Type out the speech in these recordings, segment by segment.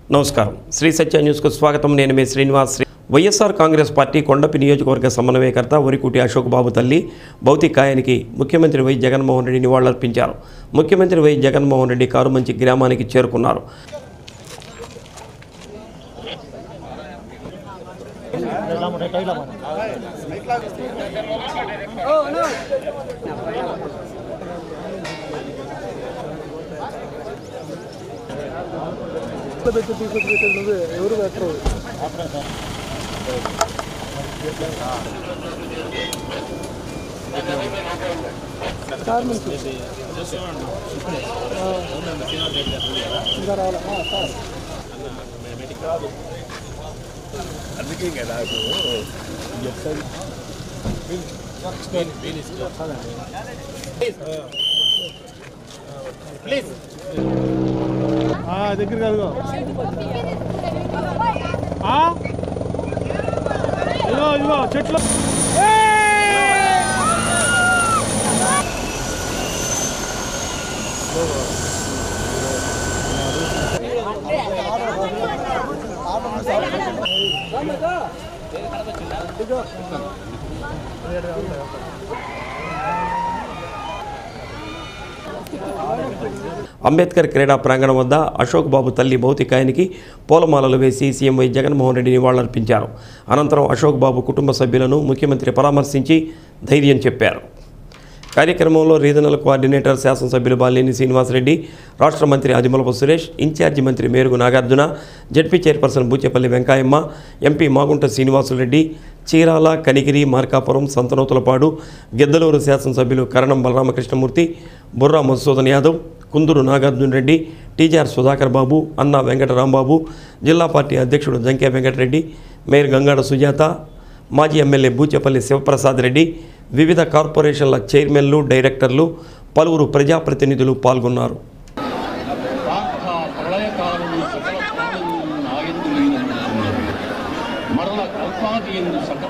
నమస్కారం శ్రీ సత్య న్యూస్కు స్వాగతం నేను మీ శ్రీనివాస్ శ్రీ వైఎస్ఆర్ కాంగ్రెస్ పార్టీ కొండపి నియోజకవర్గ సమన్వయకర్త వరికుటి అశోక్ బాబు తల్లి భౌతికాయానికి ముఖ్యమంత్రి వై జగన్మోహన్ రెడ్డి నివాళులర్పించారు ముఖ్యమంత్రి వై జగన్మోహన్ రెడ్డి కారుమంచి గ్రామానికి చేరుకున్నారు పెట్టి తీసుకొచ్చి పెట్టేది నువ్వే ఎవరు పెట్టరు సార్ నుంచి ఆ. ఇంకా రావాలా ఆ, సార్ అందుకే కదా ఇప్పుడు ఒకసారి ఆ, దగ్గర కాదుగో ఆ? ఇదిగో ఇదిగో చెట్లు అంబేద్కర్ క్రీడా ప్రాంగణం వద్ద అశోక్ బాబు తల్లి భౌతికాయానికి పూలమాలలు వేసి సీఎం వై జగన్మోహన్ రెడ్డి నివాళులర్పించారు అనంతరం అశోక్ బాబు కుటుంబ సభ్యులను ముఖ్యమంత్రి పరామర్శించి ధైర్యం చెప్పారు కార్యక్రమంలో రీజనల్ కోఆర్డినేటర్ శాసనసభ్యులు బాలినేని శ్రీనివాసరెడ్డి రాష్ట్ర మంత్రి ఆదిమూలపు సురేష్ ఇన్ఛార్జి మంత్రి Merugu Nagarjuna ZP chairperson Buchepalli Venkayamma MP Magunta Srinivasulareddy Chirala Kanigiri Markapuram Santhanuthalapadu Giddaluru శాసనసభ్యులు కరణం బలరామకృష్ణమూర్తి బుర్రా మధుసూదన్ యాదవ్ కుందూరు నాగార్జున రెడ్డి టీజీఆర్ సుధాకర్ బాబు అన్నా వెంకటరాంబాబు జిల్లా పార్టీ అధ్యక్షుడు జంకే వెంకటరెడ్డి మేయర్ గంగాడ సుజాత మాజీ ఎమ్మెల్యే బూచేపల్లి శివప్రసాద్ రెడ్డి వివిధ కార్పొరేషన్ల చైర్మన్లు డైరెక్టర్లు పలువురు ప్రజాప్రతినిధులు పాల్గొన్నారు రాష్ట్ర ప్రళయకాలము సకల ప్రాణులను నాయందులైన మరల కల్పాది ఎందు సకల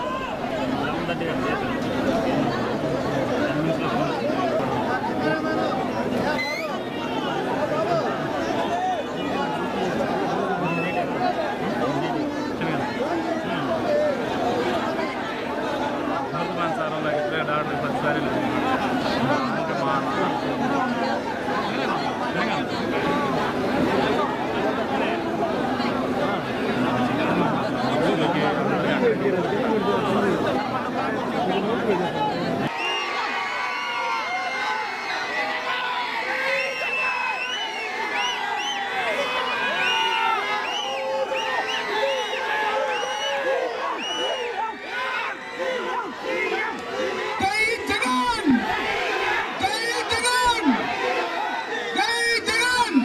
జై జగన్ జై జగన్ జై జగన్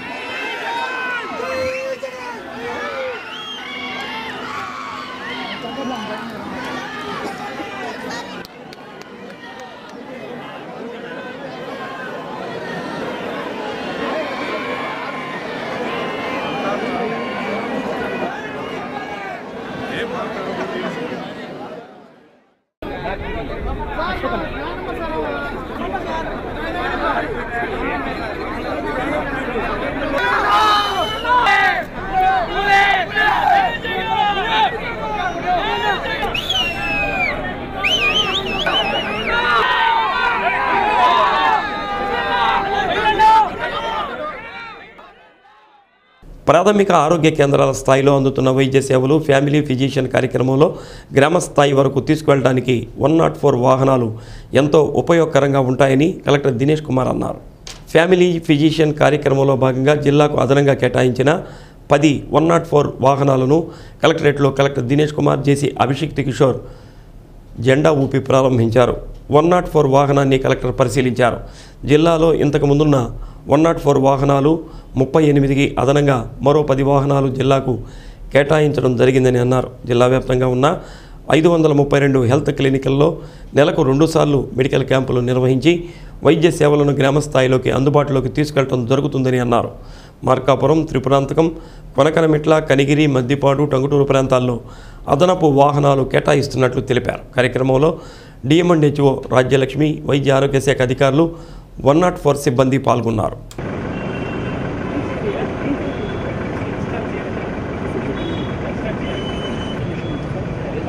ప్రాథమిక ఆరోగ్య కేంద్రాల స్థాయిలో అందుతున్న వైద్య సేవలు ఫ్యామిలీ ఫిజిషియన్ కార్యక్రమంలో గ్రామ స్థాయి వరకు తీసుకువెళ్ళడానికి వన్ నాట్ ఫోర్ వాహనాలు ఎంతో ఉపయోగకరంగా ఉంటాయని కలెక్టర్ దినేష్ కుమార్ అన్నారు ఫ్యామిలీ ఫిజిషియన్ కార్యక్రమంలో భాగంగా జిల్లాకు అదనంగా కేటాయించిన పది వన్ నాట్ ఫోర్ వాహనాలను కలెక్టరేట్లో కలెక్టర్ దినేష్ కుమార్ జేసీ అభిషిక్తి కిషోర్ జెండా ఊపి ప్రారంభించారు వన్ నాట్ ఫోర్ వాహనాన్ని కలెక్టర్ పరిశీలించారు జిల్లాలో ఇంతకు ముందున్న వన్ నాట్ ఫోర్ వాహనాలు ముప్పై ఎనిమిదికి అదనంగా మరో పది వాహనాలు జిల్లాకు కేటాయించడం జరిగిందని అన్నారు జిల్లా వ్యాప్తంగా ఉన్న ఐదు వందల ముప్పై రెండు హెల్త్ క్లినికల్లో నెలకు రెండుసార్లు మెడికల్ క్యాంపులు నిర్వహించి వైద్య సేవలను గ్రామ స్థాయిలోకి అందుబాటులోకి తీసుకెళ్లడం జరుగుతుందని అన్నారు మార్కాపురం త్రిపురాంతకం కొనకనమిట్ల కనిగిరి మద్దిపాడు టంగుటూరు ప్రాంతాల్లో అదనపు వాహనాలు కేటాయిస్తున్నట్లు తెలిపారు కార్యక్రమంలో డిఎంఎండ్హెచ్ఓ రాజ్యలక్ష్మి వైద్య ఆరోగ్య శాఖ అధికారులు వన్ నాట్ ఫోర్ సిబ్బంది పాల్గొన్నారు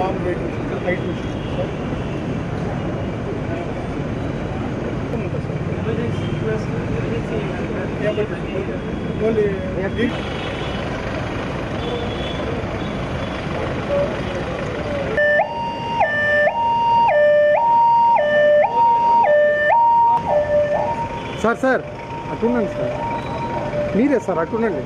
మామూలు rate height only sir sir అటుండండి సార్ మీరే సార్ అటుండండి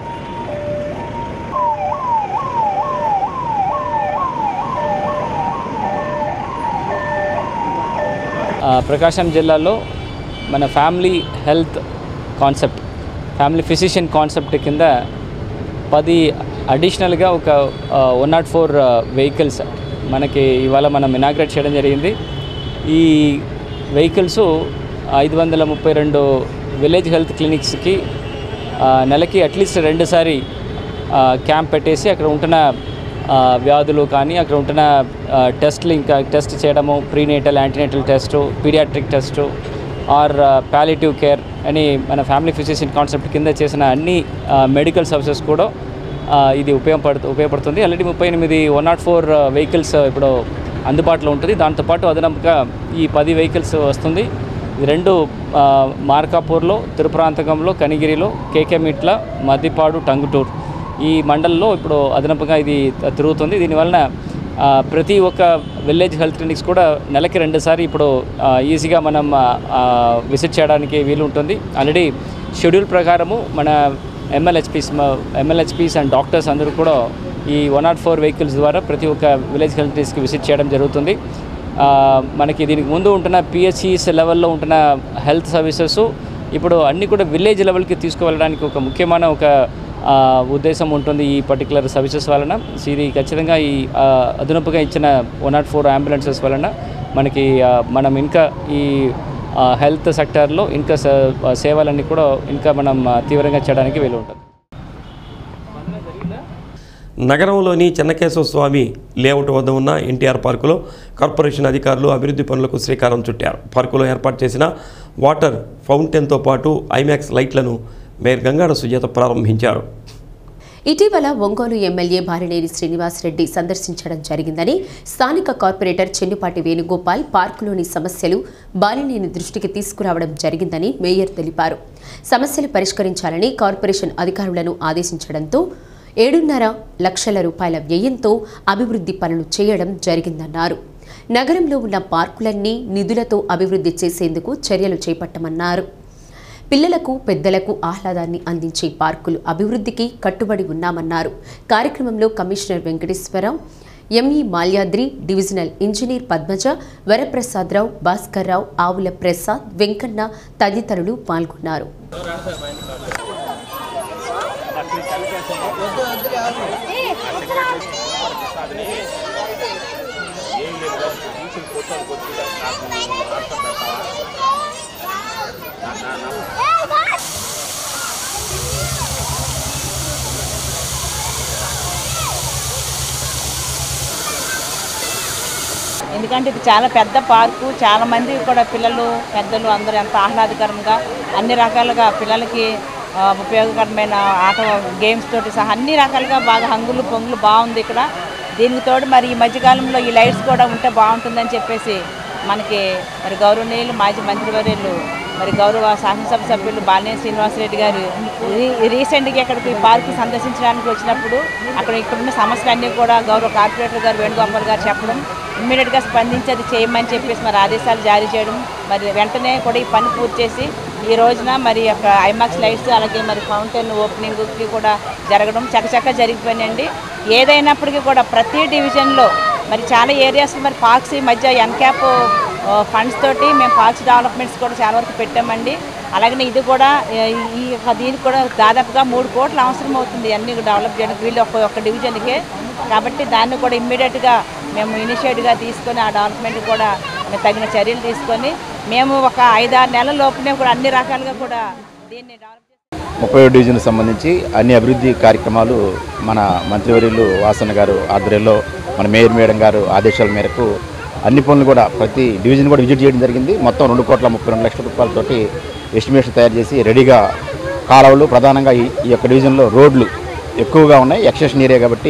ఆ, ప్రకాశం జిల్లాలో మన family health concept family physician concept కింద పది అడిషనల్గా ఒక వన్ నాట్ ఫోర్ వెహికల్స్ మనకి ఇవాళ మనం ఇనాగ్రేట్ చేయడం జరిగింది ఈ వెహికల్స్ ఐదు వందల ముప్పై రెండు విలేజ్ హెల్త్ క్లినిక్స్కి ఆ, నెలకి అట్లీస్ట్ రెండుసారి ఆ, క్యాంప్ పెట్టేసి అక్కడ ఉంటున్న ఆ, వ్యాధులు కానీ అక్కడ ఉంటున్న ఆ, టెస్ట్లు ఇంకా టెస్ట్ చేయడము prenatal antenatal test paediatric test or palliative care అని మన ఫ్యామిలీ ఫిజిషియన్ కాన్సెప్ట్ కింద చేసిన అన్ని మెడికల్ సర్వీసెస్ కూడా ఆ, ఇది ఉపయోగపడుతు ఉపయోగపడుతుంది ఆల్రెడీ ముప్పై ఎనిమిది వన్ నాట్ ఫోర్ వెహికల్స్ ఇప్పుడు అందుబాటులో ఉంటుంది దాంతోపాటు అదనంగా ఈ పది వెహికల్స్ వస్తుంది ఇది రెండు ఆ, మార్కాపూర్లో తిరుపరాంతకంలో కనిగిరిలో కేకేమిట్ల మద్దిపాడు టంగుటూరు ఈ మండలంలో ఇప్పుడు అదనపుగా ఇది త- తిరుగుతుంది దీనివలన ఆ, ప్రతి ఒక్క విలేజ్ హెల్త్ క్లినిక్స్ కూడా నెలకి రెండుసారి ఇప్పుడు ఆ, ఈజీగా మనం ఆ, ఆ, విజిట్ చేయడానికి వీలు ఉంటుంది ఆల్రెడీ షెడ్యూల్ ప్రకారము మన ఎంఎల్హెచ్పీస్ ఎంఎల్హెచ్పీస్ అండ్ డాక్టర్స్ అందరూ కూడా ఈ వన్ నాట్ ఫోర్ వెహికల్స్ ద్వారా ప్రతి ఒక్క విలేజ్ హెల్త్ క్లినిక్స్కి విజిట్ చేయడం జరుగుతుంది ఆ, మనకి దీనికి ముందు ఉంటున్న పిహెచ్సిస్ లెవెల్లో ఉంటున్న హెల్త్ సర్వీసెస్ ఇప్పుడు అన్నీ కూడా విలేజ్ లెవెల్కి తీసుకువెళ్ళడానికి ఒక ముఖ్యమైన ఒక ఆ, ఉద్దేశం ఉంటుంది ఈ పర్టికులర్ సర్వీసెస్ వలన సో ఇది ఖచ్చితంగా ఈ ఆ, అదనపుగా ఇచ్చిన వన్ నాట్ ఫోర్ అంబులెన్సెస్ వలన మనకి ఆ, మనం ఇంకా ఈ హెల్త్ సెక్టార్లో ఇంకా స- సేవలన్నీ కూడా ఇంకా మనం ఆ, తీవ్రంగా చేయడానికి వీలు ఉంటుంది నగరంలోని చెన్నకేశవ స్వామి లేఅవుట్ వద్ద ఉన్న ఎన్టీఆర్ పార్కులో కార్పొరేషన్ అధికారులు అభివృద్ధి పనులకు శ్రీకారం చుట్టారు పార్కులో ఏర్పాటు చేసిన వాటర్ ఫౌంటైన్తో పాటు ఐమాక్స్ లైట్లను మేయర్ గంగాడ సుజాత ప్రారంభించారు ఇటీవల ఒంగోలు ఎమ్మెల్యే బాలినేని శ్రీనివాసరెడ్డి సందర్శించడం జరిగిందని స్థానిక కార్పొరేటర్ చెన్నుపాటి వేణుగోపాల్ పార్కులోని సమస్యలు బాలినేని దృష్టికి తీసుకురావడం జరిగిందని మేయర్ తెలిపారు సమస్యలు పరిష్కరించాలని కార్పొరేషన్ అధికారులను ఆదేశించడంతో ఏడున్నర లక్షల రూపాయల వ్యయంతో అభివృద్ధి పనులు చేయడం జరిగిందన్నారు నగరంలో ఉన్న పార్కులన్నీ నిధులతో అభివృద్ధి చేసేందుకు చర్యలు చేపట్టమన్నారు పిల్లలకు పెద్దలకు ఆహ్లాదాన్ని అందించే పార్కులు అభివృద్ధికి కట్టుబడి ఉన్నామన్నారు కార్యక్రమంలో commissioner Venkateswararao ME Malyadri divisional engineer Padmaja Varaprasadarao Bhaskarrao Avula Prasad Venkanna తదితరులు పాల్గొన్నారు ఎందుకంటే ఇది చాలా పెద్ద పార్కు చాలా మంది కూడా పిల్లలు పెద్దలు అందరూ ఎంత ఆహ్లాదకరంగా అన్ని రకాలుగా పిల్లలకి ఆ, ఉపయోగకరమైన ఆట గేమ్స్ తోటి సహా అన్ని రకాలుగా బాగా హంగులు పొంగులు బాగుంది ఇక్కడ దీనికి తోడు మరి ఈ మధ్యకాలంలో ఈ లైట్స్ కూడా ఉంటే బాగుంటుందని చెప్పేసి మనకి మరి గౌరవనీయులు మాజీ మంత్రివర్యులు మరి గౌరవ శాసనసభ సభ్యులు బాలినేని శ్రీనివాసరెడ్డి గారు రీ- రీసెంట్గా ఇక్కడికి ఈ పార్కు సందర్శించడానికి వచ్చినప్పుడు అక్కడ ఇక్కడున్న సమస్యలన్నీ కూడా గౌరవ కార్పొరేటర్ గారు వేణుగోపాల్ గారు చెప్పడం ఇమ్మీడియట్గా స్పందించి అది చేయమని చెప్పేసి మరి ఆదేశాలు జారీ చేయడం మరి వెంటనే కూడా ఈ పని పూర్తి చేసి ఈ రోజున మరి యొక్క ఐమాక్స్ లైట్స్ అలాగే మరి ఫౌంటైన్ ఓపెనింగ్కి కూడా జరగడం చకచక్క జరిగిపోయినాయండి ఏదైనప్పటికీ కూడా ప్రతి డివిజన్లో మరి చాలా ఏరియాస్ మరి పార్క్స్ ఈ మధ్య ఎన్క్యాప్ ఫండ్స్ తోటి మేము పార్క్స్ డెవలప్మెంట్స్ కూడా చాలా వరకు పెట్టామండి అలాగనే ఇది కూడా ఏ, ఈ యొక్క దీనికి కూడా దాదాపుగా మూడు కోట్ల అవసరం అవుతుంది అన్ని డెవలప్ చేయడానికి వీళ్ళు ఒక ఒక డివిజన్కే కాబట్టి దాన్ని కూడా ఇమ్మీడియట్గా మేము ఇనిషియేటివ్గా తీసుకొని ఆ డెవలప్మెంట్ కూడా మేము తగిన చర్యలు తీసుకొని మేము ఒక ఐదారు నెలల లోపునే కూడా అన్ని రకాలుగా కూడా దీన్ని డెవలప్ ముప్పై డివిజన్కి సంబంధించి అన్ని అభివృద్ధి కార్యక్రమాలు మన మంత్రివర్యులు వాసన్న గారు ఆధ్వర్యంలో మన మేయర్ మేడం గారు ఆదేశాల మేరకు అన్ని పనులు కూడా ప్రతి డివిజన్ కూడా విజిట్ చేయడం జరిగింది మొత్తం రెండు కోట్ల ముప్పై రెండు లక్షల రూపాయలతోటి ఎస్టిమేషన్ తయారు చేసి రెడీగా కాలువలు ప్రధానంగా ఈ ఈ యొక్క డివిజన్లో రోడ్లు ఎక్కువగా ఉన్నాయి ఎక్స్టెన్షన్ ఏరియా కాబట్టి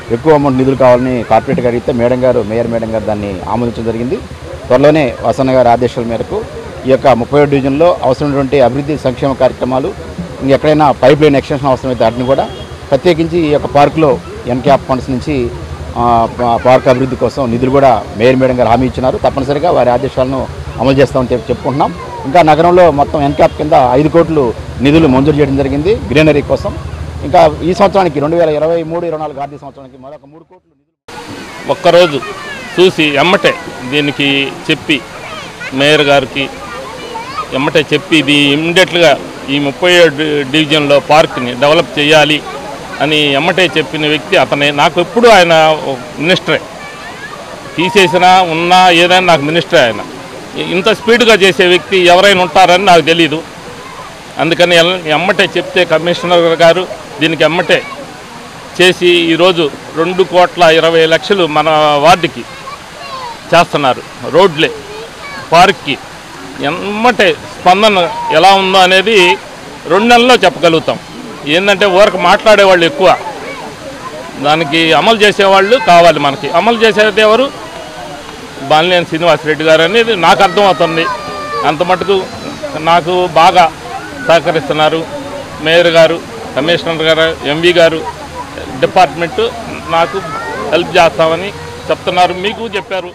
ఎక్కువ అమౌంట్ నిధులు కావాలని కార్పొరేట్ అడిగితే మేడం గారు మేయర్ మేడం గారు దాన్ని ఆమోదించడం జరిగింది త్వరలోనే వసన్న గారి ఆదేశాల మేరకు ఈ యొక్క ముప్పై డివిజన్లో అవసరమైనటువంటి అభివృద్ధి సంక్షేమ కార్యక్రమాలు ఇంకెక్కడైనా పైప్ లైన్ ఎక్స్టెన్షన్ అవసరమైతే వాటిని కూడా ప్రత్యేకించి ఈ యొక్క పార్కులో ఎన్క్యాప్ ఫండ్స్ నుంచి ఆ, పా- పార్క్ అభివృద్ధి కోసం నిధులు కూడా మేయర్ మేడం గారు హామీ ఇచ్చినారు తప్పనిసరిగా వారి ఆదేశాలను అమలు చేస్తామని చెప్పి చెప్పుకుంటున్నాం ఇంకా నగరంలో మొత్తం ఎన్క్యాప్ కింద ఐదు కోట్లు నిధులు మంజూరు చేయడం జరిగింది గ్రీనరీ కోసం ఇంకా ఈ సంవత్సరానికి రెండు వేల ఇరవై మూడు ఇరవై నాలుగు ఆర్థిక సంవత్సరానికి మరొక మూడు కోట్లు నిధులు ఒక్కరోజు చూసి ఎమ్మటే దీనికి చెప్పి మేయర్ గారికి ఎమ్మటే చెప్పి ఇది ఇమ్మీడియట్గా ఈ ముప్పై ఏడు డివిజన్లో పార్క్ని డెవలప్ చేయాలి అని ఎమ్మటే చెప్పిన వ్యక్తి అతనే నాకు ఎప్పుడు ఆయన మినిస్టరే తీసేసినా ఉన్నా ఏదైనా నాకు మినిస్టరే ఆయన ఇంత స్పీడ్గా చేసే వ్యక్తి ఎవరైనా ఉంటారని నాకు తెలీదు అందుకని ఎల్- ఎమ్మటే చెప్తే కమిషనర్ గారు దీనికి ఎమ్మటే చేసి ఈరోజు రెండు కోట్ల ఇరవై లక్షలు మన వార్డుకి చేస్తున్నారు రోడ్లే పార్క్కి ఎమ్మటే స్పందన ఎలా ఉందో అనేది రెండు నెలల్లో చెప్పగలుగుతాం ఏంటంటే ఊరకు మాట్లాడేవాళ్ళు ఎక్కువ దానికి అమలు చేసేవాళ్ళు కావాలి మనకి అమలు చేసేది ఎవరు బాలినేని శ్రీనివాసరెడ్డి గారు అనేది నాకు అర్థమవుతుంది అంత మటుకు నాకు బాగా సహకరిస్తున్నారు మేయర్ గారు కమిషనర్ గారు ఎంవి గారు డిపార్ట్మెంటు నాకు హెల్ప్ చేస్తామని చెప్తున్నారు మీకు చెప్పారు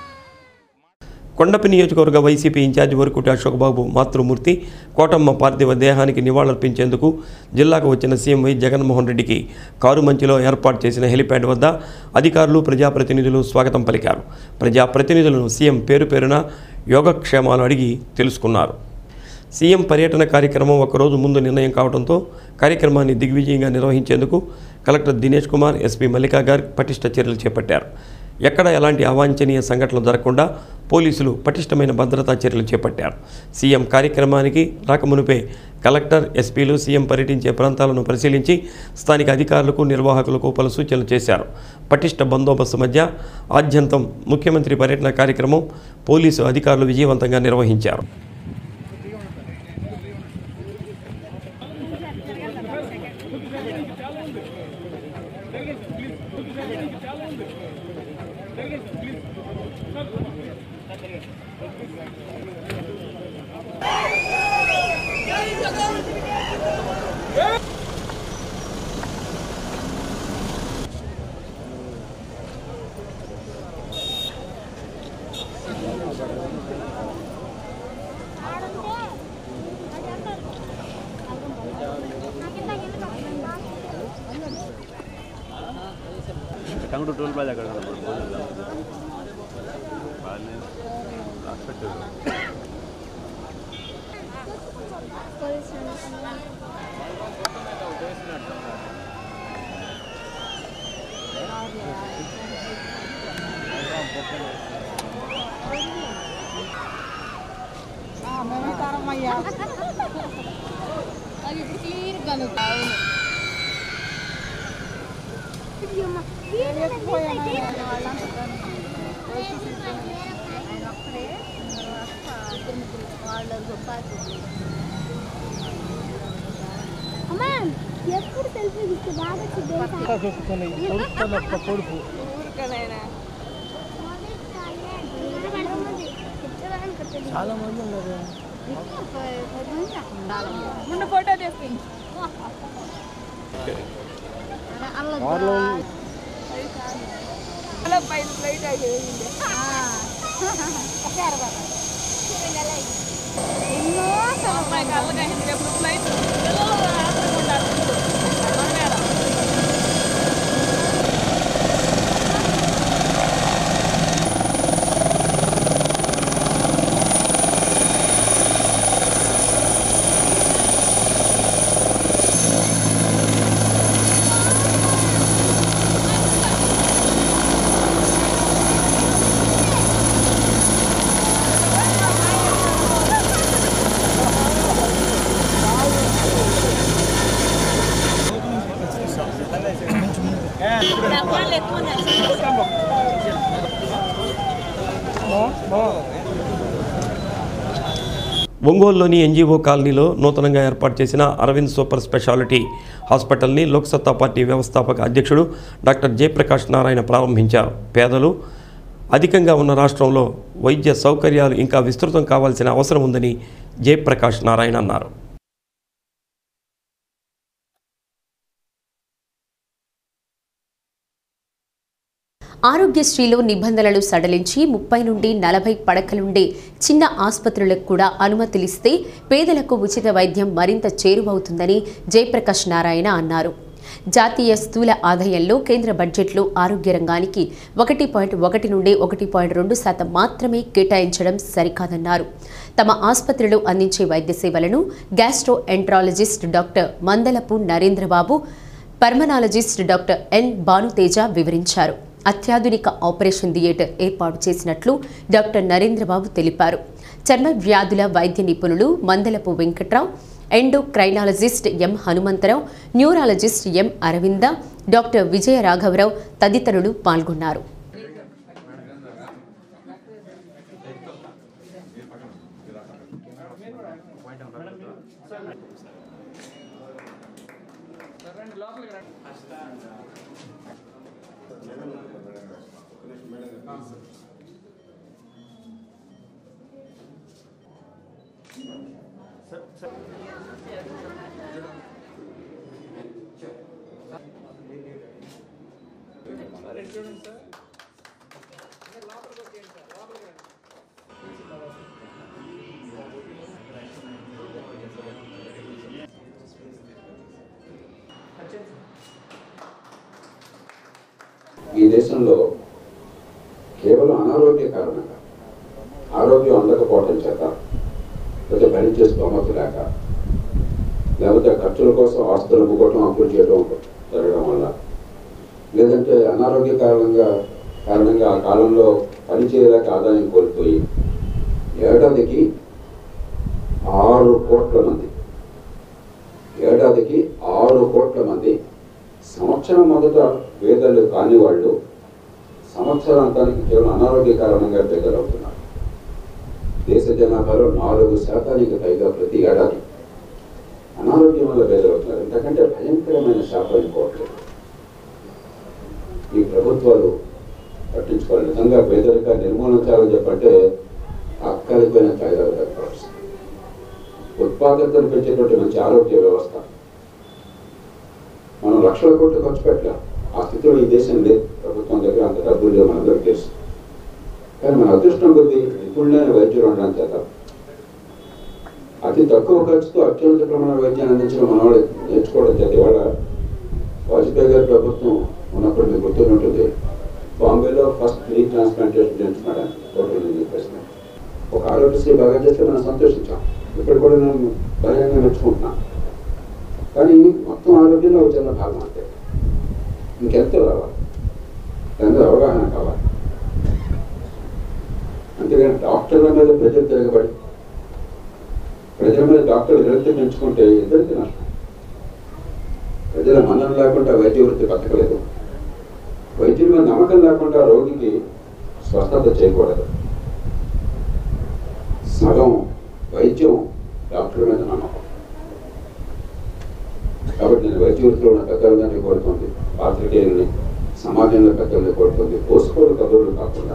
కొండపి నియోజకవర్గ వైసీపీ ఇన్ఛార్జి వరకుటి అశోక్ బాబు మాతృమూర్తి కోటమ్మ పార్థివ దేహానికి నివాళులర్పించేందుకు జిల్లాకు వచ్చిన సీఎం వై జగన్మోహన్ రెడ్డికి కారుమంచిలో ఏర్పాటు చేసిన హెలిప్యాడ్ వద్ద అధికారులు ప్రజాప్రతినిధులు స్వాగతం పలికారు ప్రజాప్రతినిధులను సీఎం పేరు పేరున యోగక్షేమాలు అడిగి తెలుసుకున్నారు సీఎం పర్యటన కార్యక్రమం ఒకరోజు ముందు నిర్ణయం కావడంతో కార్యక్రమాన్ని దిగ్విజయంగా నిర్వహించేందుకు కలెక్టర్ దినేష్ కుమార్ ఎస్పీ మల్లికా గారు పటిష్ట చర్యలు చేపట్టారు ఎక్కడ ఎలాంటి అవాంఛనీయ సంఘటనలు జరగకుండా పోలీసులు పటిష్టమైన భద్రతా చర్యలు చేపట్టారు సీఎం కార్యక్రమానికి రాకమునుపే కలెక్టర్ ఎస్పీలు సీఎం పర్యటించే ప్రాంతాలను పరిశీలించి స్థానిక అధికారులకు నిర్వాహకులకు పలు సూచనలు చేశారు పటిష్ట బందోబస్తు మధ్య ఆద్యంతం ముఖ్యమంత్రి పర్యటన కార్యక్రమం పోలీసు అధికారులు విజయవంతంగా నిర్వహించారు టంగుడు టోల్ ప్లాజా అక్కడ వాళ్ళని హాస్పిటల్ అమ్మా ఎప్పుడు సెల్ఫీ తీస్తే బాగా పొడుపు చాలా మంది ఉన్నారు ముందు ఫోటో తీసుకుంది కార్లో పైన ఫ్లైట్ అయిపోయింది ఎన్నో అమ్మాయి కళ్ళగా ఎప్పుడు ఫ్లైట్ ఒంగోలులోని ఎన్జీఓ కాలనీలో నూతనంగా ఏర్పాటు చేసిన అరవింద్ సూపర్ స్పెషాలిటీ హాస్పిటల్ని లోక్సత్తా పార్టీ వ్యవస్థాపక అధ్యక్షుడు డాక్టర్ జయప్రకాష్ నారాయణ ప్రారంభించారు పేదలు అధికంగా ఉన్న రాష్ట్రంలో వైద్య సౌకర్యాలు ఇంకా విస్తృతం కావాల్సిన అవసరం ఉందని జయప్రకాష్ నారాయణ అన్నారు ఆరోగ్యశ్రీలో నిబంధనలు సడలించి ముప్పై నుండి నలభై పడకలుండే చిన్న ఆసుపత్రులకు కూడా అనుమతులిస్తే పేదలకు ఉచిత వైద్యం మరింత చేరువవుతుందని జయప్రకాష్ నారాయణ అన్నారు జాతీయ స్థూల ఆదాయంలో కేంద్ర బడ్జెట్లో ఆరోగ్య రంగానికి ఒకటి పాయింట్ ఒకటి నుండి ఒకటి పాయింట్ రెండు శాతం మాత్రమే కేటాయించడం సరికాదన్నారు తమ ఆసుపత్రిలో అందించే వైద్య సేవలను gastroenterologist doctor Mandalapu Narendrababu pulmonologist doctor N Bhanuteja వివరించారు అత్యాధునిక ఆపరేషన్ థియేటర్ ఏర్పాటు చేసినట్లు డాక్టర్ నరేంద్రబాబు తెలిపారు చర్మ వ్యాధుల వైద్య నిపుణులు Mandalapu Venkatrao endocrinologist M Hanumantharao neurologist M Aravinda doctor Vijaya రాఘవరావు తదితరులు పాల్గొన్నారు ఈ దేశంలో కేవలం అనారోగ్య కారణంగా ఆరోగ్యం అందకపోవటం చేత లేకపోతే భరించే స్తోమత లేక లేకపోతే ఖర్చుల కోసం ఆస్తులు అమ్ముకోవటం అప్పులు చేయడం జరగడం వల్ల లేదంటే అనారోగ్య కారణంగా కారణంగా ఆ కాలంలో పని చేయలేక ఆదాయం కోల్పోయి ఏడాదికి ఆరు కోట్ల మంది ఏడాదికి ఆరు కోట్ల మంది సంవత్సరం మొదట పేదలు కాని వాళ్ళు సంవత్సరాంతానికి కేవలం అనారోగ్య కారణంగా పేదలవుతున్నారు దేశ జనాభాలో నాలుగు శాతానికి పైగా ప్రతి ఏడాది అనారోగ్యం వల్ల పేదలవుతున్నారు ఎందుకంటే భయంకరమైన శాపం ఇంకోవట్లేదు ఈ ప్రభుత్వాలు పట్టించుకోవాలి నిజంగా పేదరిక నిర్మూలించాలని చెప్పంటే తాత్కాలికమైన కాయిదాలు దక్కవలసింది ఉత్పాదకతను పెంచేటువంటి మంచి ఆరోగ్య వ్యవస్థ మనం లక్షల కోట్లు ఖర్చు పెట్టలేం ఆ స్థితిలో ఈ దేశం లేదు ప్రభుత్వం దగ్గర అంత డబ్బులు లేవు మనందరికీ తెలుసు కానీ మన అదృష్టం కొద్దీ నిపుణులైన వైద్యులు ఉండడం చేత అతి తక్కువ ఖర్చుతో అత్యున్నత ప్రమాణ వైద్యాన్ని అందించడం మన వాళ్ళు నేర్చుకోవడం చేత ఇవాళ వాజ్పేయి గారి ప్రభుత్వం ఉన్నప్పుడు మీకు గుర్తుంటుంది బాంబేలో ఫస్ట్ నీ ట్రాన్స్ప్లాంటేషన్ చేయించుకున్నాడు ఆయన టోటల్ నీ చెప్పేసిన ఒక ఆరోగ్యశ్రీ బాగా చేస్తే మనం సంతోషించాం ఇప్పుడు కూడా నేను బలంగా మెచ్చుకుంటున్నాను కానీ మొత్తం ఆరోగ్యంలో ఒక చిన్న భాగం అంతే ఇంకెంతో రావాలి దాని మీద అవగాహన కావాలి అంతేగాని డాక్టర్ల మీద ప్రజలు తిరగబడి ప్రజల మీద డాక్టర్లు విరక్తి పెంచుకుంటే ఇద్దరికి నష్టం ప్రజల మన్నన లేకుండా వైద్య వృత్తి బతకలేదు వైద్యుల మీద నమ్మకం లేకుండా రోగికి స్వస్థత చేయకూడదు సగం వైద్యం డాక్టర్ మీద నమ్మకం కాబట్టి నేను వైద్య వృత్తిలో ఉన్న పెద్దలందరినీ కోరుతుంది పాత్రికేయుల్ని సమాజంలో పెద్దల్ని కోరుతుంది పోసుకోలు కబుర్లు కాకుండా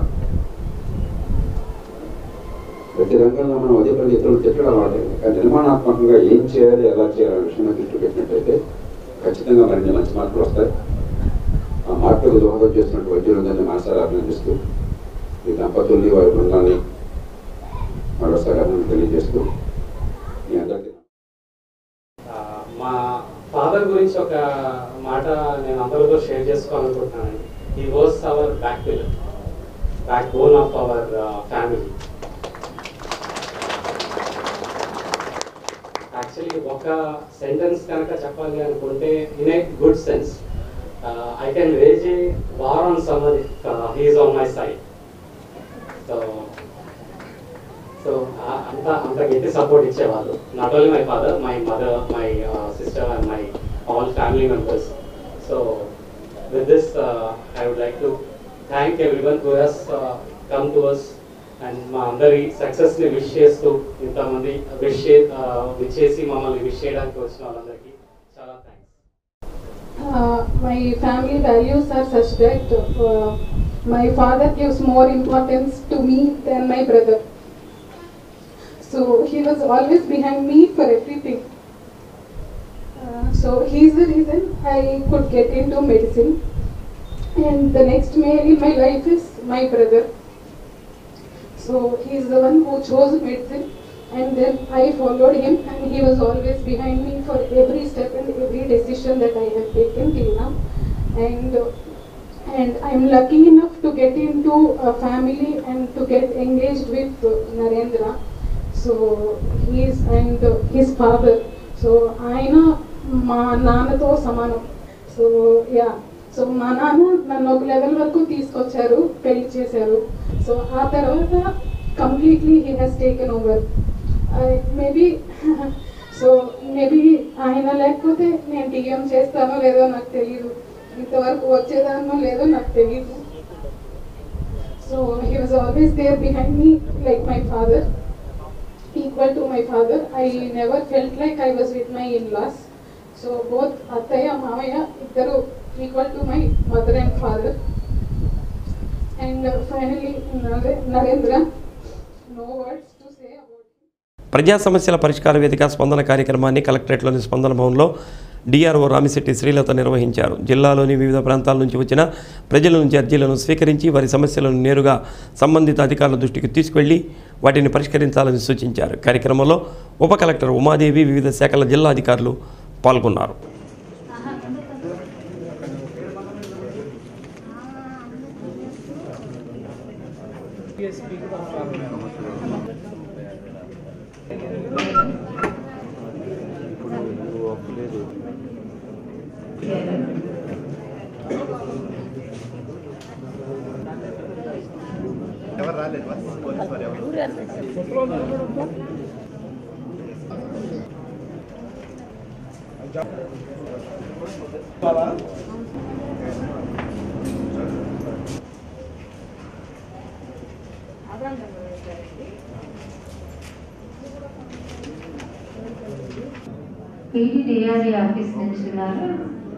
ప్రతి రంగంలో మనం అదే పని ఇతరులు తిట్టడం వాడలేదు కానీ నిర్మాణాత్మకంగా ఏం చేయాలి ఎలా చేయాలనే విషయం మీద దృష్టి పెట్టినట్టయితే ఖచ్చితంగా మరిన్ని మంచి మార్పులు వస్తాయి ఆ మార్పులకు దోహదం చేస్తున్నట్టు వైద్యులందరినీ మనసారి అభినందిస్తూ ఈ దంపతుల్ని వారి బృందాన్ని మరోసారి అభినందన తెలియజేస్తూ మీ అందరికీ ఆ, మా ఫాదర్ గురించి ఒక మాట నేను అందరితో షేర్ చేసుకోవాలనుకుంటున్నాను ఈ was our back pillar backbone of our family actually ఒక సెంటెన్స్ కనుక చెప్పాలి అనుకుంటే in a good sense I can wage a war on summer he's on my side so so అంత అంత గట్టి సపోర్ట్ ఇచ్చేవాళ్ళు not only my father my mother my sister and my all family members so with this I would like to thank everyone who has come to us and మా అందరి సక్సెస్ని wish చేస్తూ ఇంతమంది wish చే wish చేసి మమ్మల్ని wish చేయడానికి వచ్చిన వాళ్ళందరికీ చాలా thanks Uh, my family values are such that uh, my father gives more importance to me than my brother. So he was always behind me for everything. Uh, so he's the reason I could get into medicine. And the next male in my life is my brother. So he's the one who chose medicine and then I followed him and he was always behind me for every step and every decision that I have taken till now. And uh, and I'm lucky enough to get into a family and to get engaged with uh, Narendra. So he's and uh, his father. So ఆయన మా నాన్నతో సమానం so yeah so మా నాన్న నన్ను ఒక level వరకు తీసుకొచ్చారు పెళ్లి చేశారు సో ఆ తర్వాత completely he has taken over maybe so maybe ఆయన లేకపోతే నేను టీఎం చేస్తానో లేదో నాకు తెలియదు ఇంతవరకు వచ్చేదానో లేదో నాకు తెలియదు so he was always there behind me like my father equal to my father I never felt like I was with my in laws so both అత్తయ్య మామయ్య ఇద్దరు equal to my mother and father and finally Narendra no words to say ప్రజా సమస్యల పరిష్కార వేదిక స్పందన కార్యక్రమాన్ని కలెక్టరేట్లోని స్పందన భవన్లో డిఆర్ఓ రామిశెట్టి శ్రీలత నిర్వహించారు జిల్లాలోని వివిధ ప్రాంతాల నుంచి వచ్చిన ప్రజల నుంచి అర్జీలను స్వీకరించి వారి సమస్యలను నేరుగా సంబంధిత అధికారుల దృష్టికి తీసుకెళ్లి వాటిని పరిష్కరించాలని సూచించారు కార్యక్రమంలో ఉప కలెక్టర్ ఉమాదేవి వివిధ శాఖల జిల్లా అధికారులు పాల్గొన్నారు పీజీటీఆర్ఈ ఆఫీస్ నుంచి ఉన్నారు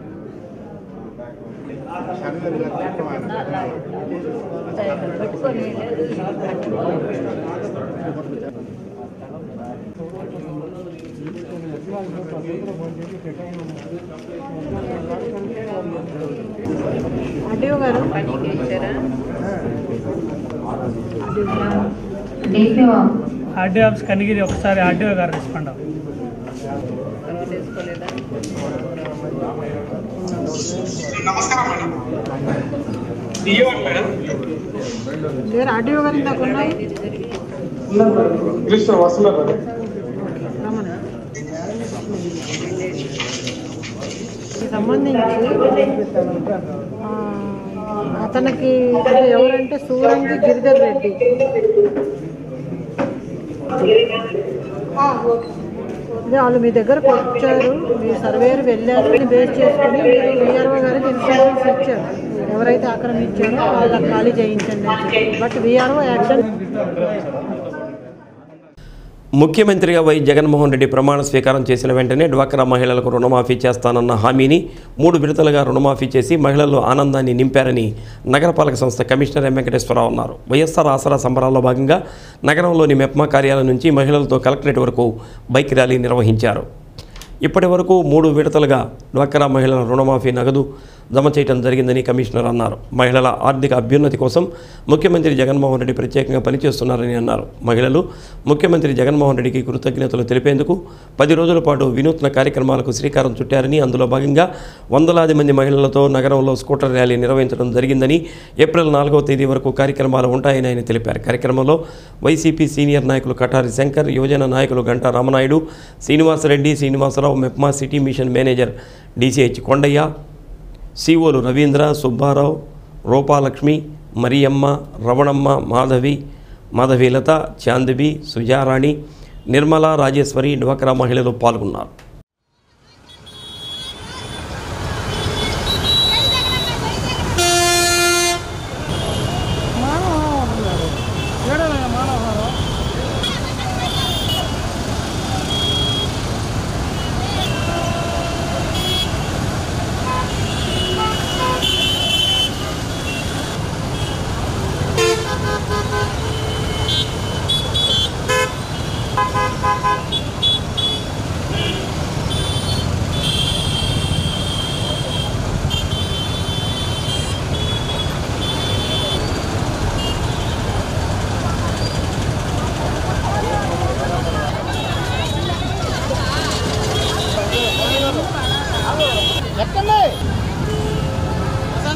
ఆర్డీఓ గారు ఆర్డీఓ ఆఫీస్ కనిగిరి ఒకసారి ఆర్డీఓ గారు రెస్పాండ్ అవ్వండి లేరు ఆర్డీఓ గారు ఇందాక ఉన్నాయి రమణ ఈ సంబంధించి ఆ, అతనికి అంటే ఎవరంటే సూరంగి గిరిధర్ రెడ్డి అదే వాళ్ళు మీ దగ్గరకు వచ్చారు మీ సర్వేర్ వెళ్ళారు దీన్ని బేస్ చేసుకుని మీరు విఆర్ఓ గారికి ఇన్స్ట్రక్షన్స్ ఇచ్చారు ఎవరైతే ఆక్రమించారో వాళ్ళకి ఖాళీ చేయించండి అని చెప్పి బట్ విఆర్ఓ యాక్షన్ ముఖ్యమంత్రిగా వై జగన్మోహన్ రెడ్డి ప్రమాణ స్వీకారం చేసిన వెంటనే డ్వాక్రా మహిళలకు రుణమాఫీ చేస్తానన్న హామీని మూడు విడతలుగా రుణమాఫీ చేసి మహిళల్లో ఆనందాన్ని నింపారని నగరపాలక సంస్థ కమిషనర్ ఎం వెంకటేశ్వరరావు అన్నారు వైఎస్ఆర్ ఆసరా సంబరాల్లో భాగంగా నగరంలోని మెప్మా కార్యాలయం నుంచి మహిళలతో కలెక్టరేట్ వరకు బైక్ ర్యాలీ నిర్వహించారు ఇప్పటి వరకు మూడు విడతలుగా డ్వాక్రా మహిళల రుణమాఫీ నగదు జమ చేయడం జరిగిందని కమిషనర్ అన్నారు మహిళల ఆర్థిక అభ్యున్నతి కోసం ముఖ్యమంత్రి జగన్మోహన్ రెడ్డి ప్రత్యేకంగా పనిచేస్తున్నారని అన్నారు మహిళలు ముఖ్యమంత్రి జగన్మోహన్ రెడ్డికి కృతజ్ఞతలు తెలిపేందుకు పది రోజుల పాటు వినూత్న కార్యక్రమాలకు శ్రీకారం చుట్టారని అందులో భాగంగా వందలాది మంది మహిళలతో నగరంలో స్కూటర్ ర్యాలీ నిర్వహించడం జరిగిందని ఏప్రిల్ నాలుగవ తేదీ వరకు కార్యక్రమాలు ఉంటాయని ఆయన తెలిపారు కార్యక్రమంలో వైసీపీ సీనియర్ నాయకులు కటారి శంకర్ యువజన నాయకులు Ganta Ramanaidu Srinivasareddy Srinivasarao MEPMA city mission manager DCH Kondaiah సిఓలు రవీంద్ర సుబ్బారావు రూపాలక్ష్మి మరియమ్మ రవణమ్మ మాధవి మాధవీలత చాందిబి సుజారాణి నిర్మల రాజేశ్వరి డ్వాక్రా మహిళలు పాల్గొన్నారు ఏడా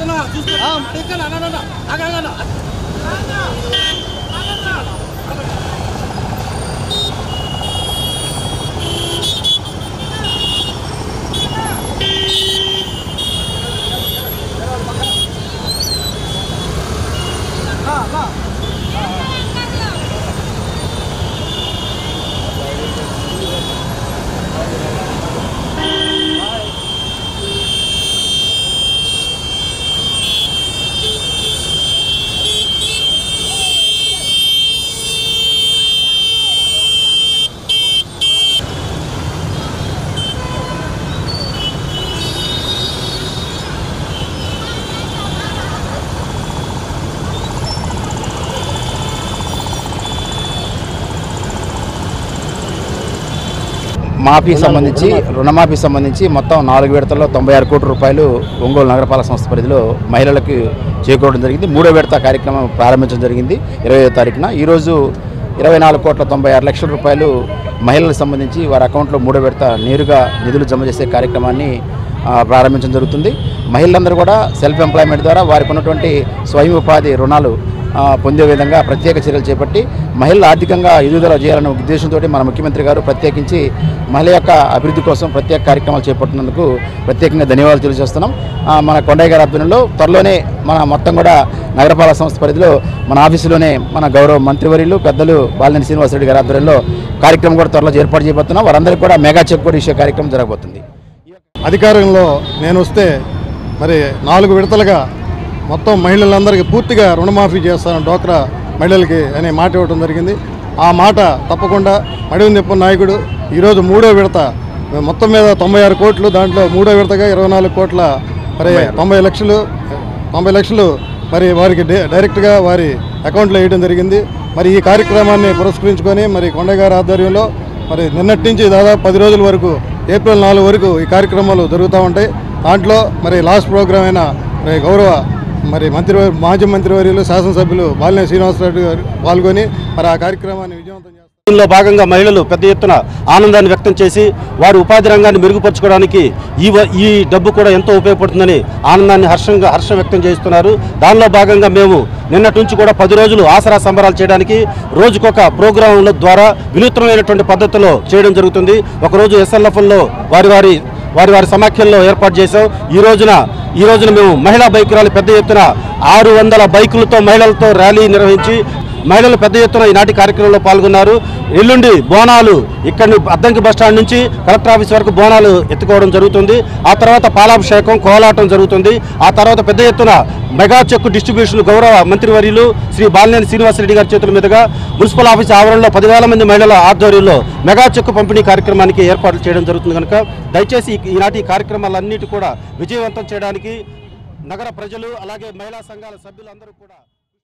మాఫీ సంబంధించి రుణమాఫీ సంబంధించి మొత్తం నాలుగు విడతల్లో తొంభై ఆరు కోట్ల రూపాయలు ఒంగోలు నగరపాలక సంస్థ పరిధిలో మహిళలకు చేకూరడం జరిగింది మూడో విడత కార్యక్రమం ప్రారంభించడం జరిగింది ఇరవై తారీఖున ఈరోజు ఇరవై నాలుగు కోట్ల తొంభై ఆరు లక్షల రూపాయలు మహిళలకు సంబంధించి వారి అకౌంట్లో మూడో విడత నేరుగా నిధులు జమ చేసే కార్యక్రమాన్ని ఆ, ప్రారంభించడం జరుగుతుంది మహిళలందరూ కూడా సెల్ఫ్ ఎంప్లాయ్మెంట్ ద్వారా వారికి ఉన్నటువంటి స్వయం ఉపాధి రుణాలు ఆ, పొందే విధంగా ప్రత్యేక చర్యలు చేపట్టి మహిళలు ఆర్థికంగా ఎదుగుదల చేయాలనే ఉద్దేశంతో మన ముఖ్యమంత్రి గారు ప్రత్యేకించి మహిళ యొక్క అభివృద్ధి కోసం ప్రత్యేక కార్యక్రమాలు చేపట్టినందుకు ప్రత్యేకంగా ధన్యవాదాలు తెలియజేస్తున్నాం ఆ, మన కొండయ్య గారి ఆధ్వర్యంలో త్వరలోనే మన మొత్తం కూడా నగరపాలక సంస్థ పరిధిలో మన ఆఫీసులోనే మన గౌరవ మంత్రివర్యులు పెద్దలు బాలినేని శ్రీనివాసరెడ్డి గారి ఆధ్వర్యంలో కార్యక్రమం కూడా త్వరలో ఏర్పాటు చేయబోతున్నాం వారందరికీ కూడా మెగా చెక్ కూడా ఇచ్చే కార్యక్రమం జరగబోతుంది అధికారంలో నేను వస్తే మరి నాలుగు విడతలుగా మొత్తం మహిళలందరికీ పూర్తిగా రుణమాఫీ చేస్తాను డోక్రా మహిళలకి అనే మాట ఇవ్వడం జరిగింది ఆ మాట తప్పకుండా మడివి నిప్ప నాయకుడు ఈరోజు మూడో విడత మొత్తం మీద తొంభై ఆరు కోట్లు దాంట్లో మూడో విడతగా ఇరవై నాలుగు కోట్ల మరి తొంభై లక్షలు తొంభై లక్షలు మరి వారికి డై- డైరెక్ట్గా వారి అకౌంట్లో వేయడం జరిగింది మరి ఈ కార్యక్రమాన్ని పురస్కరించుకొని మరి కొండగారి ఆధ్వర్యంలో మరి నిన్నటి నుంచి దాదాపు పది రోజుల వరకు ఏప్రిల్ నాలుగు వరకు ఈ కార్యక్రమాలు జరుగుతూ ఉంటాయి దాంట్లో మరి లాస్ట్ ప్రోగ్రామ్ అయిన మరి గౌరవ మరి మంత్రి మాజీ మంత్రివర్యులు శాసనసభ్యులు బాలినేని శ్రీనివాసరెడ్డి గారు పాల్గొని మరి ఆ కార్యక్రమాన్ని విజయవంతం దీనిలో భాగంగా మహిళలు పెద్ద ఎత్తున ఆనందాన్ని వ్యక్తం చేసి వారి ఉపాధి రంగాన్ని మెరుగుపరచుకోవడానికి ఈ వ- ఈ డబ్బు కూడా ఎంతో ఉపయోగపడుతుందని ఆనందాన్ని హర్షంగా హర్షం వ్యక్తం చేస్తున్నారు దానిలో భాగంగా మేము నిన్నటి నుంచి కూడా పది రోజులు ఆసరా సంబరాలు చేయడానికి రోజుకొక ప్రోగ్రాంల ద్వారా వినూత్నమైనటువంటి పద్ధతిలో చేయడం జరుగుతుంది ఒకరోజు ఎస్ఎల్ఎఫ్లో వారి వారి వారి వారి సమాఖ్యల్లో ఏర్పాటు చేశాం ఈ రోజున ఈ రోజున మేము మహిళా బైకురాలు పెద్ద ఎత్తున ఆరు వందల బైకులతో మహిళలతో ర్యాలీ నిర్వహించి మహిళలు పెద్ద ఎత్తున ఈనాటి కార్యక్రమంలో పాల్గొన్నారు ఎల్లుండి బోనాలు ఇక్కడ అద్దంకి బస్టాండ్ నుంచి కలెక్టర్ ఆఫీస్ వరకు బోనాలు ఎత్తుకోవడం జరుగుతుంది ఆ తర్వాత పాలాభిషేకం కోలాటం జరుగుతుంది ఆ తర్వాత పెద్ద ఎత్తున మెగా చెక్ డిస్ట్రిబ్యూషన్ గౌరవ మంత్రివర్యులు శ్రీ బాలినేని శ్రీనివాసరెడ్డి గారి చేతుల మీదుగా మున్సిపల్ ఆఫీస్ ఆవరణలో పదివేల మంది మహిళల ఆధ్వర్యంలో మెగా చెక్ పంపిణీ కార్యక్రమానికి ఏర్పాట్లు చేయడం జరుగుతుంది కనుక దయచేసి ఈ- ఈనాటి ఈ కార్యక్రమాలన్నిటి కూడా విజయవంతం చేయడానికి నగర ప్రజలు అలాగే మహిళా సంఘాల సభ్యులందరూ కూడా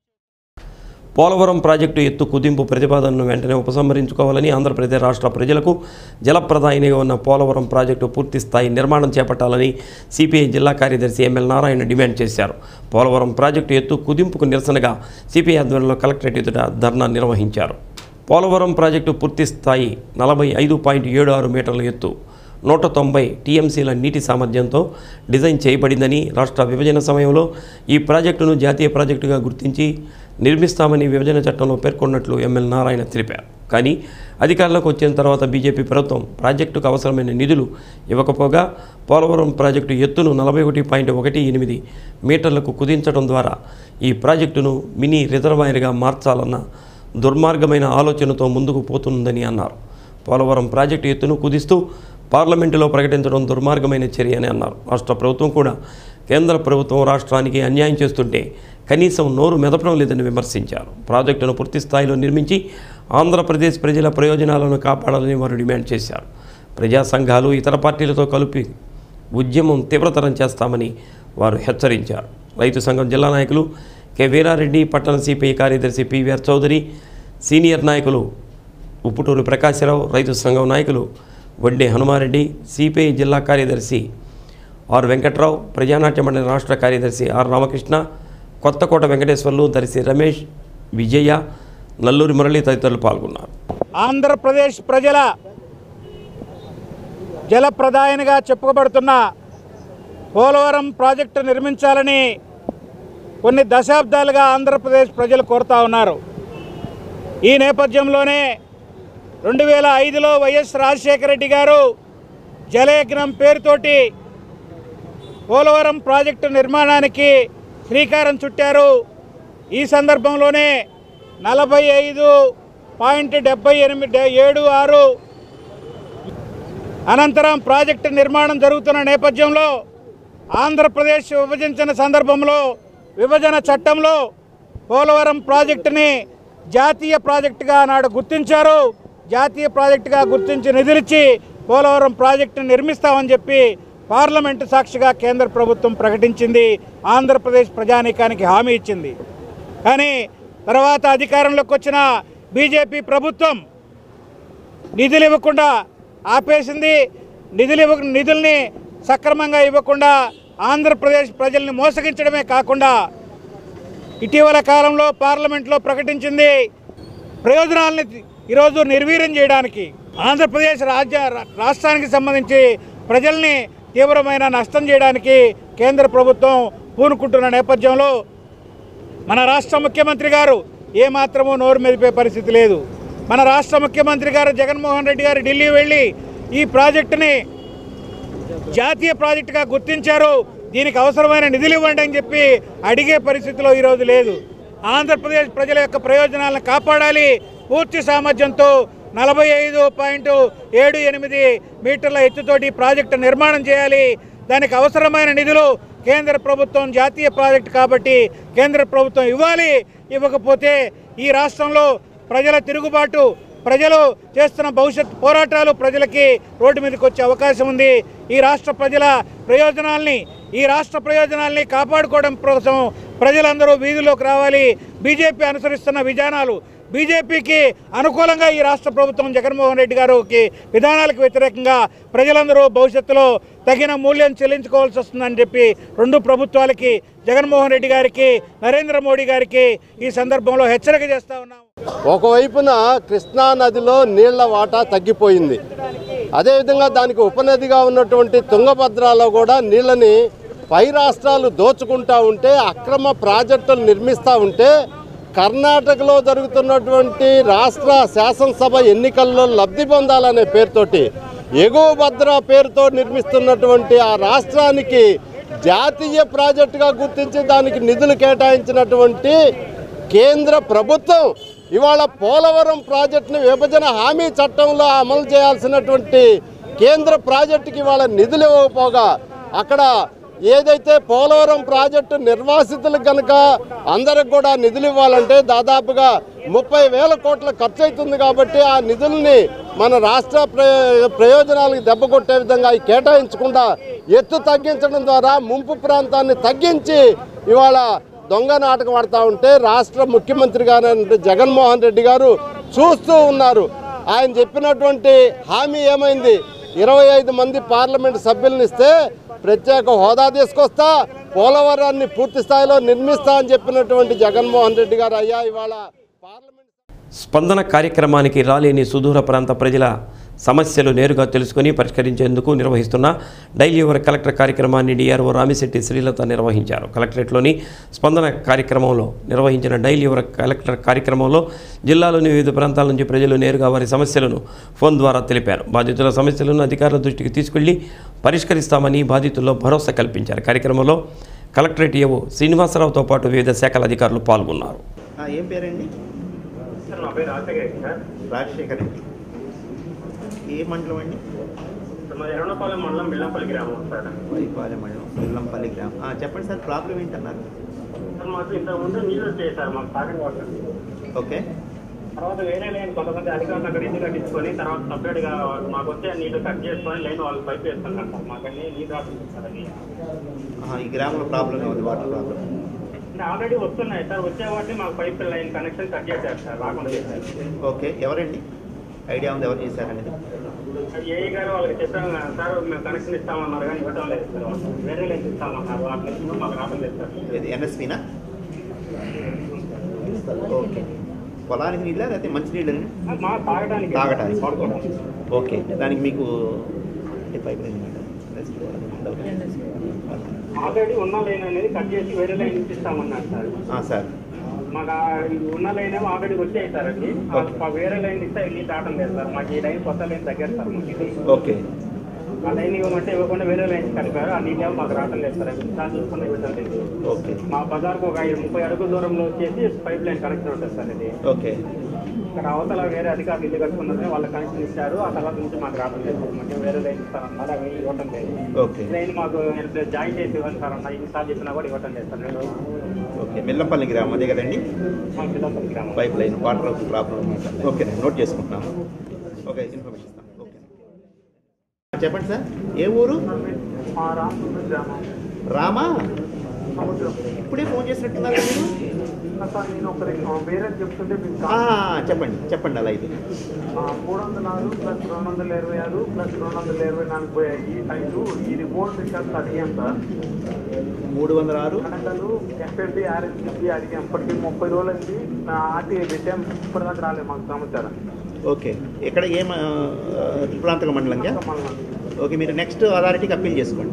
పోలవరం ప్రాజెక్టు ఎత్తు కుదింపు ప్రతిపాదనను వెంటనే ఉపసంహరించుకోవాలని ఆంధ్రప్రదేశ్ రాష్ట్ర ప్రజలకు జలప్రదాయినిగా ఉన్న పోలవరం ప్రాజెక్టు పూర్తి స్థాయి నిర్మాణం చేపట్టాలని సిపిఐ జిల్లా కార్యదర్శి ఎంఎల్ నారాయణ డిమాండ్ చేశారు పోలవరం ప్రాజెక్టు ఎత్తు కుదింపుకు నిరసనగా సిపిఐ ఆధ్వర్యంలో కలెక్టరేట్ ఎదుట ధర్నా నిర్వహించారు పోలవరం ప్రాజెక్టు పూర్తి స్థాయి నలభై ఐదు పాయింట్ ఏడు ఆరు మీటర్ల ఎత్తు నూట తొంభై టీఎంసీల నీటి సామర్థ్యంతో డిజైన్ చేయబడిందని రాష్ట్ర విభజన సమయంలో ఈ ప్రాజెక్టును జాతీయ ప్రాజెక్టుగా గుర్తించి నిర్మిస్తామని విభజన చట్టంలో పేర్కొన్నట్లు ఎమ్మెల్యే నారాయణ తెలిపారు కానీ అధికారంలోకి వచ్చిన తర్వాత బీజేపీ ప్రభుత్వం ప్రాజెక్టుకు అవసరమైన నిధులు ఇవ్వకపోగా పోలవరం ప్రాజెక్టు ఎత్తును నలభై ఒకటి పాయింట్ ఒకటి ఎనిమిది మీటర్లకు కుదించడం ద్వారా ఈ ప్రాజెక్టును మినీ రిజర్వాయర్గా మార్చాలన్న దుర్మార్గమైన ఆలోచనతో ముందుకు పోతుందని అన్నారు పోలవరం ప్రాజెక్టు ఎత్తును కుదిస్తూ పార్లమెంటులో ప్రకటించడం దుర్మార్గమైన చర్య అని అన్నారు రాష్ట్ర ప్రభుత్వం కూడా కేంద్ర ప్రభుత్వం రాష్ట్రానికి అన్యాయం చేస్తుంటే కనీసం నోరు మెదపడం లేదని విమర్శించారు ప్రాజెక్టును పూర్తి స్థాయిలో నిర్మించి ఆంధ్రప్రదేశ్ ప్రజల ప్రయోజనాలను కాపాడాలని వారు డిమాండ్ చేశారు ప్రజా సంఘాలు ఇతర పార్టీలతో కలిపి ఉద్యమం తీవ్రతరం చేస్తామని వారు హెచ్చరించారు రైతు సంఘం జిల్లా నాయకులు కె వీరారెడ్డి పట్టణ సిపిఐ కార్యదర్శి పివిఆర్ చౌదరి సీనియర్ నాయకులు ఉప్పుటూరు ప్రకాశరావు రైతు సంఘం నాయకులు వడ్డే హనుమారెడ్డి సిపిఐ జిల్లా కార్యదర్శి ఆర్ వెంకట్రావు ప్రజానాట్య మండలి రాష్ట్ర కార్యదర్శి ఆర్ రామకృష్ణ కొత్తకోట వెంకటేశ్వర్లు దర్శి రమేష్ విజయ నల్లూరి మురళి తదితరులు పాల్గొన్నారు ఆంధ్రప్రదేశ్ ప్రజల జలప్రదాయనిగా చెప్పుకోబడుతున్న పోలవరం ప్రాజెక్టు నిర్మించాలని కొన్ని దశాబ్దాలుగా ఆంధ్రప్రదేశ్ ప్రజలు కోరుతా ఉన్నారు ఈ నేపథ్యంలోనే రెండు వేల ఐదులో వైఎస్ రాజశేఖర రెడ్డి గారు జలయజ్ఞం పేరుతోటి పోలవరం ప్రాజెక్టు నిర్మాణానికి శ్రీకారం చుట్టారు ఈ సందర్భంలోనే నలభై ఐదు పాయింట్ డెబ్బై ఎనిమిది ఏడు ఆరు అనంతరం ప్రాజెక్టు నిర్మాణం జరుగుతున్న నేపథ్యంలో ఆంధ్రప్రదేశ్ విభజించిన సందర్భంలో విభజన చట్టంలో పోలవరం ప్రాజెక్టుని జాతీయ ప్రాజెక్టుగా నాడు గుర్తించారు జాతీయ ప్రాజెక్టుగా గుర్తించి నిధులిచ్చి పోలవరం ప్రాజెక్టును నిర్మిస్తామని చెప్పి పార్లమెంటు సాక్షిగా కేంద్ర ప్రభుత్వం ప్రకటించింది ఆంధ్రప్రదేశ్ ప్రజానీకానికి హామీ ఇచ్చింది కానీ తర్వాత అధికారంలోకి వచ్చిన బీజేపీ ప్రభుత్వం నిధులు ఇవ్వకుండా ఆపేసింది నిధులు ఇవ్వ నిధుల్ని సక్రమంగా ఇవ్వకుండా ఆంధ్రప్రదేశ్ ప్రజల్ని మోసగించడమే కాకుండా ఇటీవల కాలంలో పార్లమెంట్లో ప్రకటించింది ప్రయోజనాలని ఈరోజు నిర్వీర్యం చేయడానికి ఆంధ్రప్రదేశ్ రాజ్య రాష్ట్రానికి సంబంధించి ప్రజల్ని తీవ్రమైన నష్టం చేయడానికి కేంద్ర ప్రభుత్వం పూనుకుంటున్న నేపథ్యంలో మన రాష్ట్ర ముఖ్యమంత్రి గారు ఏమాత్రమూ నోరు మెదిపే పరిస్థితి లేదు మన రాష్ట్ర ముఖ్యమంత్రి గారు జగన్మోహన్ రెడ్డి గారు ఢిల్లీ వెళ్ళి ఈ ప్రాజెక్టుని జాతీయ ప్రాజెక్టుగా గుర్తించారు దీనికి అవసరమైన నిధులు ఇవ్వండి అని చెప్పి అడిగే పరిస్థితిలో ఈరోజు లేదు ఆంధ్రప్రదేశ్ ప్రజల యొక్క ప్రయోజనాలను కాపాడాలి పూర్తి సామర్థ్యంతో నలభై ఐదు పాయింట్ ఏడు ఎనిమిది మీటర్ల ఎత్తుతోటి ప్రాజెక్టు నిర్మాణం చేయాలి దానికి అవసరమైన నిధులు కేంద్ర ప్రభుత్వం జాతీయ ప్రాజెక్టు కాబట్టి కేంద్ర ప్రభుత్వం ఇవ్వాలి ఇవ్వకపోతే ఈ రాష్ట్రంలో ప్రజల తిరుగుబాటు ప్రజలు చేస్తున్న భవిష్యత్ పోరాటాలు ప్రజలకి రోడ్డు మీదకి వచ్చే అవకాశం ఉంది ఈ రాష్ట్ర ప్రజల ప్రయోజనాల్ని ఈ రాష్ట్ర ప్రయోజనాల్ని కాపాడుకోవడం కోసం ప్రజలందరూ వీధిలోకి రావాలి బీజేపీ అనుసరిస్తున్న విధానాలు బీజేపీకి అనుకూలంగా ఈ రాష్ట్ర ప్రభుత్వం జగన్మోహన్ రెడ్డి గారికి విధానాలకు వ్యతిరేకంగా ప్రజలందరూ భవిష్యత్తులో తగిన మూల్యం చెల్లించుకోవాల్సి వస్తుందని చెప్పి రెండు ప్రభుత్వాలకి జగన్మోహన్ రెడ్డి గారికి నరేంద్ర మోడీ గారికి ఈ సందర్భంలో హెచ్చరిక చేస్తా ఉన్నాం ఒకవైపున కృష్ణా నదిలో నీళ్ల వాటా తగ్గిపోయింది అదేవిధంగా దానికి ఉపనదిగా ఉన్నటువంటి తుంగభద్రలో కూడా నీళ్ళని పై రాష్ట్రాలు దోచుకుంటా ఉంటే అక్రమ ప్రాజెక్టులు నిర్మిస్తూ ఉంటే కర్ణాటకలో జరుగుతున్నటువంటి రాష్ట్ర శాసనసభ ఎన్నికల్లో లబ్ధి పొందాలనే పేరుతోటి ఎగువ భద్ర పేరుతో నిర్మిస్తున్నటువంటి ఆ రాష్ట్రానికి జాతీయ ప్రాజెక్టుగా గుర్తించి దానికి నిధులు కేటాయించినటువంటి కేంద్ర ప్రభుత్వం ఇవాళ పోలవరం ప్రాజెక్టుని విభజన హామీ చట్టంలో అమలు చేయాల్సినటువంటి కేంద్ర ప్రాజెక్టుకి ఇవాళ నిధులు ఇవ్వకపోగా అక్కడ ఏదైతే పోలవరం ప్రాజెక్టు నిర్వాసితులకు కనుక అందరికి కూడా నిధులు ఇవ్వాలంటే దాదాపుగా ముప్పై వేల కోట్ల ఖర్చు అవుతుంది కాబట్టి ఆ నిధుల్ని మన రాష్ట్ర ప్రయో ప్రయోజనాలకు దెబ్బ కొట్టే విధంగా అవి కేటాయించకుండా ఎత్తు తగ్గించడం ద్వారా ముంపు ప్రాంతాన్ని తగ్గించి ఇవాళ దొంగ నాటకం ఆడుతూ ఉంటే రాష్ట్ర ముఖ్యమంత్రి గారు జగన్మోహన్ రెడ్డి గారు చూస్తూ ఉన్నారు ఆయన చెప్పినటువంటి హామీ ఏమైంది ఇరవై ఐదు మంది పార్లమెంట్ సభ్యులను ఇస్తే ప్రత్యేక హోదా తీసుకొస్తా పోలవరాన్ని పూర్తి స్థాయిలో నిర్మిస్తా అని చెప్పినటువంటి జగన్మోహన్ రెడ్డి గారు అయ్యా ఇవాళ స్పందన కార్యక్రమానికి రాలేని సుదూర ప్రాంత ప్రజల సమస్యలు నేరుగా తెలుసుకొని పరిష్కరించేందుకు నిర్వహిస్తున్న డైలీ యువర్ కలెక్టర్ కార్యక్రమాన్ని డిఆర్ఓ రామిశెట్టి శ్రీలత నిర్వహించారు కలెక్టరేట్లోని స్పందన కార్యక్రమంలో నిర్వహించిన డైలీ యువర్ కలెక్టర్ కార్యక్రమంలో జిల్లాలోని వివిధ ప్రాంతాల నుంచి ప్రజలు నేరుగా వారి సమస్యలను ఫోన్ ద్వారా తెలిపారు బాధితుల సమస్యలను అధికారుల దృష్టికి తీసుకెళ్లి పరిష్కరిస్తామని బాధితుల్లో భరోసా కల్పించారు కార్యక్రమంలో కలెక్టరేట్ ఏవో శ్రీనివాసరావుతో పాటు వివిధ శాఖల అధికారులు పాల్గొన్నారు ఏం పేరండి సార్ నా పేరు రాజశేఖర్ రెడ్డి సార్ రాజశేఖర్ రెడ్డి ఏ మండలం అండి సార్ మాది ఎర్రనపాలెం మండలం బెల్లంపల్లి గ్రామం సార్ వైపాలెం మండలం బెల్లంపల్లి గ్రామం ఆ, చెప్పండి సార్ ప్రాబ్లం ఏంటన్నారు సార్ మాకు ఇంతకు ముందు నీళ్ళు వచ్చాయి సార్ మాకు తాగని వాటర్ ఓకే తర్వాత వేరే లైన్ కొంతమంది అధికారులు అక్కడ ఇల్లు కట్టించుకొని తర్వాత సపరేట్ గా మాకు వచ్చే నీళ్లు కట్ చేసుకొని లైన్ వాళ్ళు పైప్ వేస్తున్నారు సార్ మాకు అన్ని నీళ్ళు రాస్తుంది సార్ అది ఆహా, ఈ గ్రామంలో ప్రాబ్లమే ఉంది వాటర్ ప్రాబ్లం అంటే ఆల్రెడీ వస్తున్నాయి సార్ వచ్చే వాటిని మాకు పైప్ లైన్ కనెక్షన్ కట్ చేశారు సార్ రాకుండా చేశారు ఓకే ఎవరండి ఐడియా ఉంది ఎవరు చేశారనేది అది ఏఈ గారు వాళ్ళకి చెప్పాము కదా సార్ మేము కనెక్షన్ ఇస్తామన్నారు కానీ ఇవ్వడం లేదు సార్ వాళ్ళు. వేరే లైన్ ఇస్తామన్నారు వాటి నుంచి మాకు రావడం లేదు సార్ ఇది ఎన్ఎస్పీనా ఓకే పొలానికి నీళ్ళ లేకపోతే మంచి నీళ్ళని మా తాగడానికి తాగటానికి వాడుకోవడానికి ఓకే దానికి మీకు అంటే పైప్ లైన్ ఆల్రెడీ ఉన్న లైన్ అనేది కట్ చేసి వేరే లైన్ ఇప్పిస్తామన్నారు సార్ ఆ, సార్ మాకు ఆ ఈ ఉన్న లైన్ ఏమో ఆల్రెడీ వచ్చాయి సార్ అది ఆ వేరే లైన్ ఇస్తే ఇల్లు దాటం లేదు సార్ మాకు ఈ లైన్ కొత్త లైన్ దగ్గర సార్ మాకు ఇది ఓకే ఆ లైన్ ఇవ్వమంటే ఇవ్వకుండా వేరే లైన్ కలిపారు ఆ నీళ్ళు ఏమో మాకు రావడం లేదు సార్ అవి సార్ చూసుకుని ఇవ్వడం లేదు ఓకే మా బజార్కు ఒక ఐదు ముప్పై అడుగుల దూరంలో వచ్చేసి పైప్ లైన్ కనెక్షన్ ఉంటుంది సార్ ఇది ఓకే ఇక్కడ అవతల వేరే అధికారులు ఇల్లు కట్టుకున్నది వాళ్ళ కనెక్షన్ ఇచ్చారు ఆ తర్వాత నుంచి మాకు రావడం లేదు మాకు వేరే లైన్ ఇస్తారన్నారు అవి ఇవ్వడం లేదు ఓకే లైన్ మాకు జాయిన్ చేసి ఇవ్వండి సార్ అన్న ఇన్నిసార్లు చెప్పినా కూడా ఇవ్వడం లేదు సార్ నేను ఓకే మిల్లంపల్లి గ్రామం అదే కదండి మా పిల్లపల్లి గ్రామం pipe line water problem okay నేను నోట్ చేసుకుంటున్నాను ఓకే ఇన్ఫర్మేషన్ ఇస్తాను ఓకే చెప్పండి సార్ ఏ ఊరు మా రామపురం గ్రామం రామా ఇప్పుడే ఫోన్ చేసినట్టున్నారు మీరు సార్ నేను ఒకరి వేరే చెప్తుంటే మీకు ఆ, చెప్పండి చెప్పండి అలా అయితే మూడు వందల ఆరు ప్లస్ రెండు వందల ఇరవై ఆరు ప్లస్ రెండు వందల ఇరవై నాలుగు పోయాయి ఈ ఐదు ఈ రిపోర్ట్ రికార్డ్స్ అడిగాం సార్ మూడు వందల ఆరు కనకలు ఎఫ్ఎల్డి ఆర్ఎస్పి అడిగాం ఇప్పటికి ముప్పై రోజులకి నా ఆర్టీఐ పెట్టాం ఇప్పటిదాకా రాలేదు మాకు సమాచారం ఓకే ఇక్కడ ఏం ఆ, త్రిపురాంతక మండలంగా ఓకే మీరు నెక్స్ట్ అథారిటీకి అప్పీల్ చేసుకోండి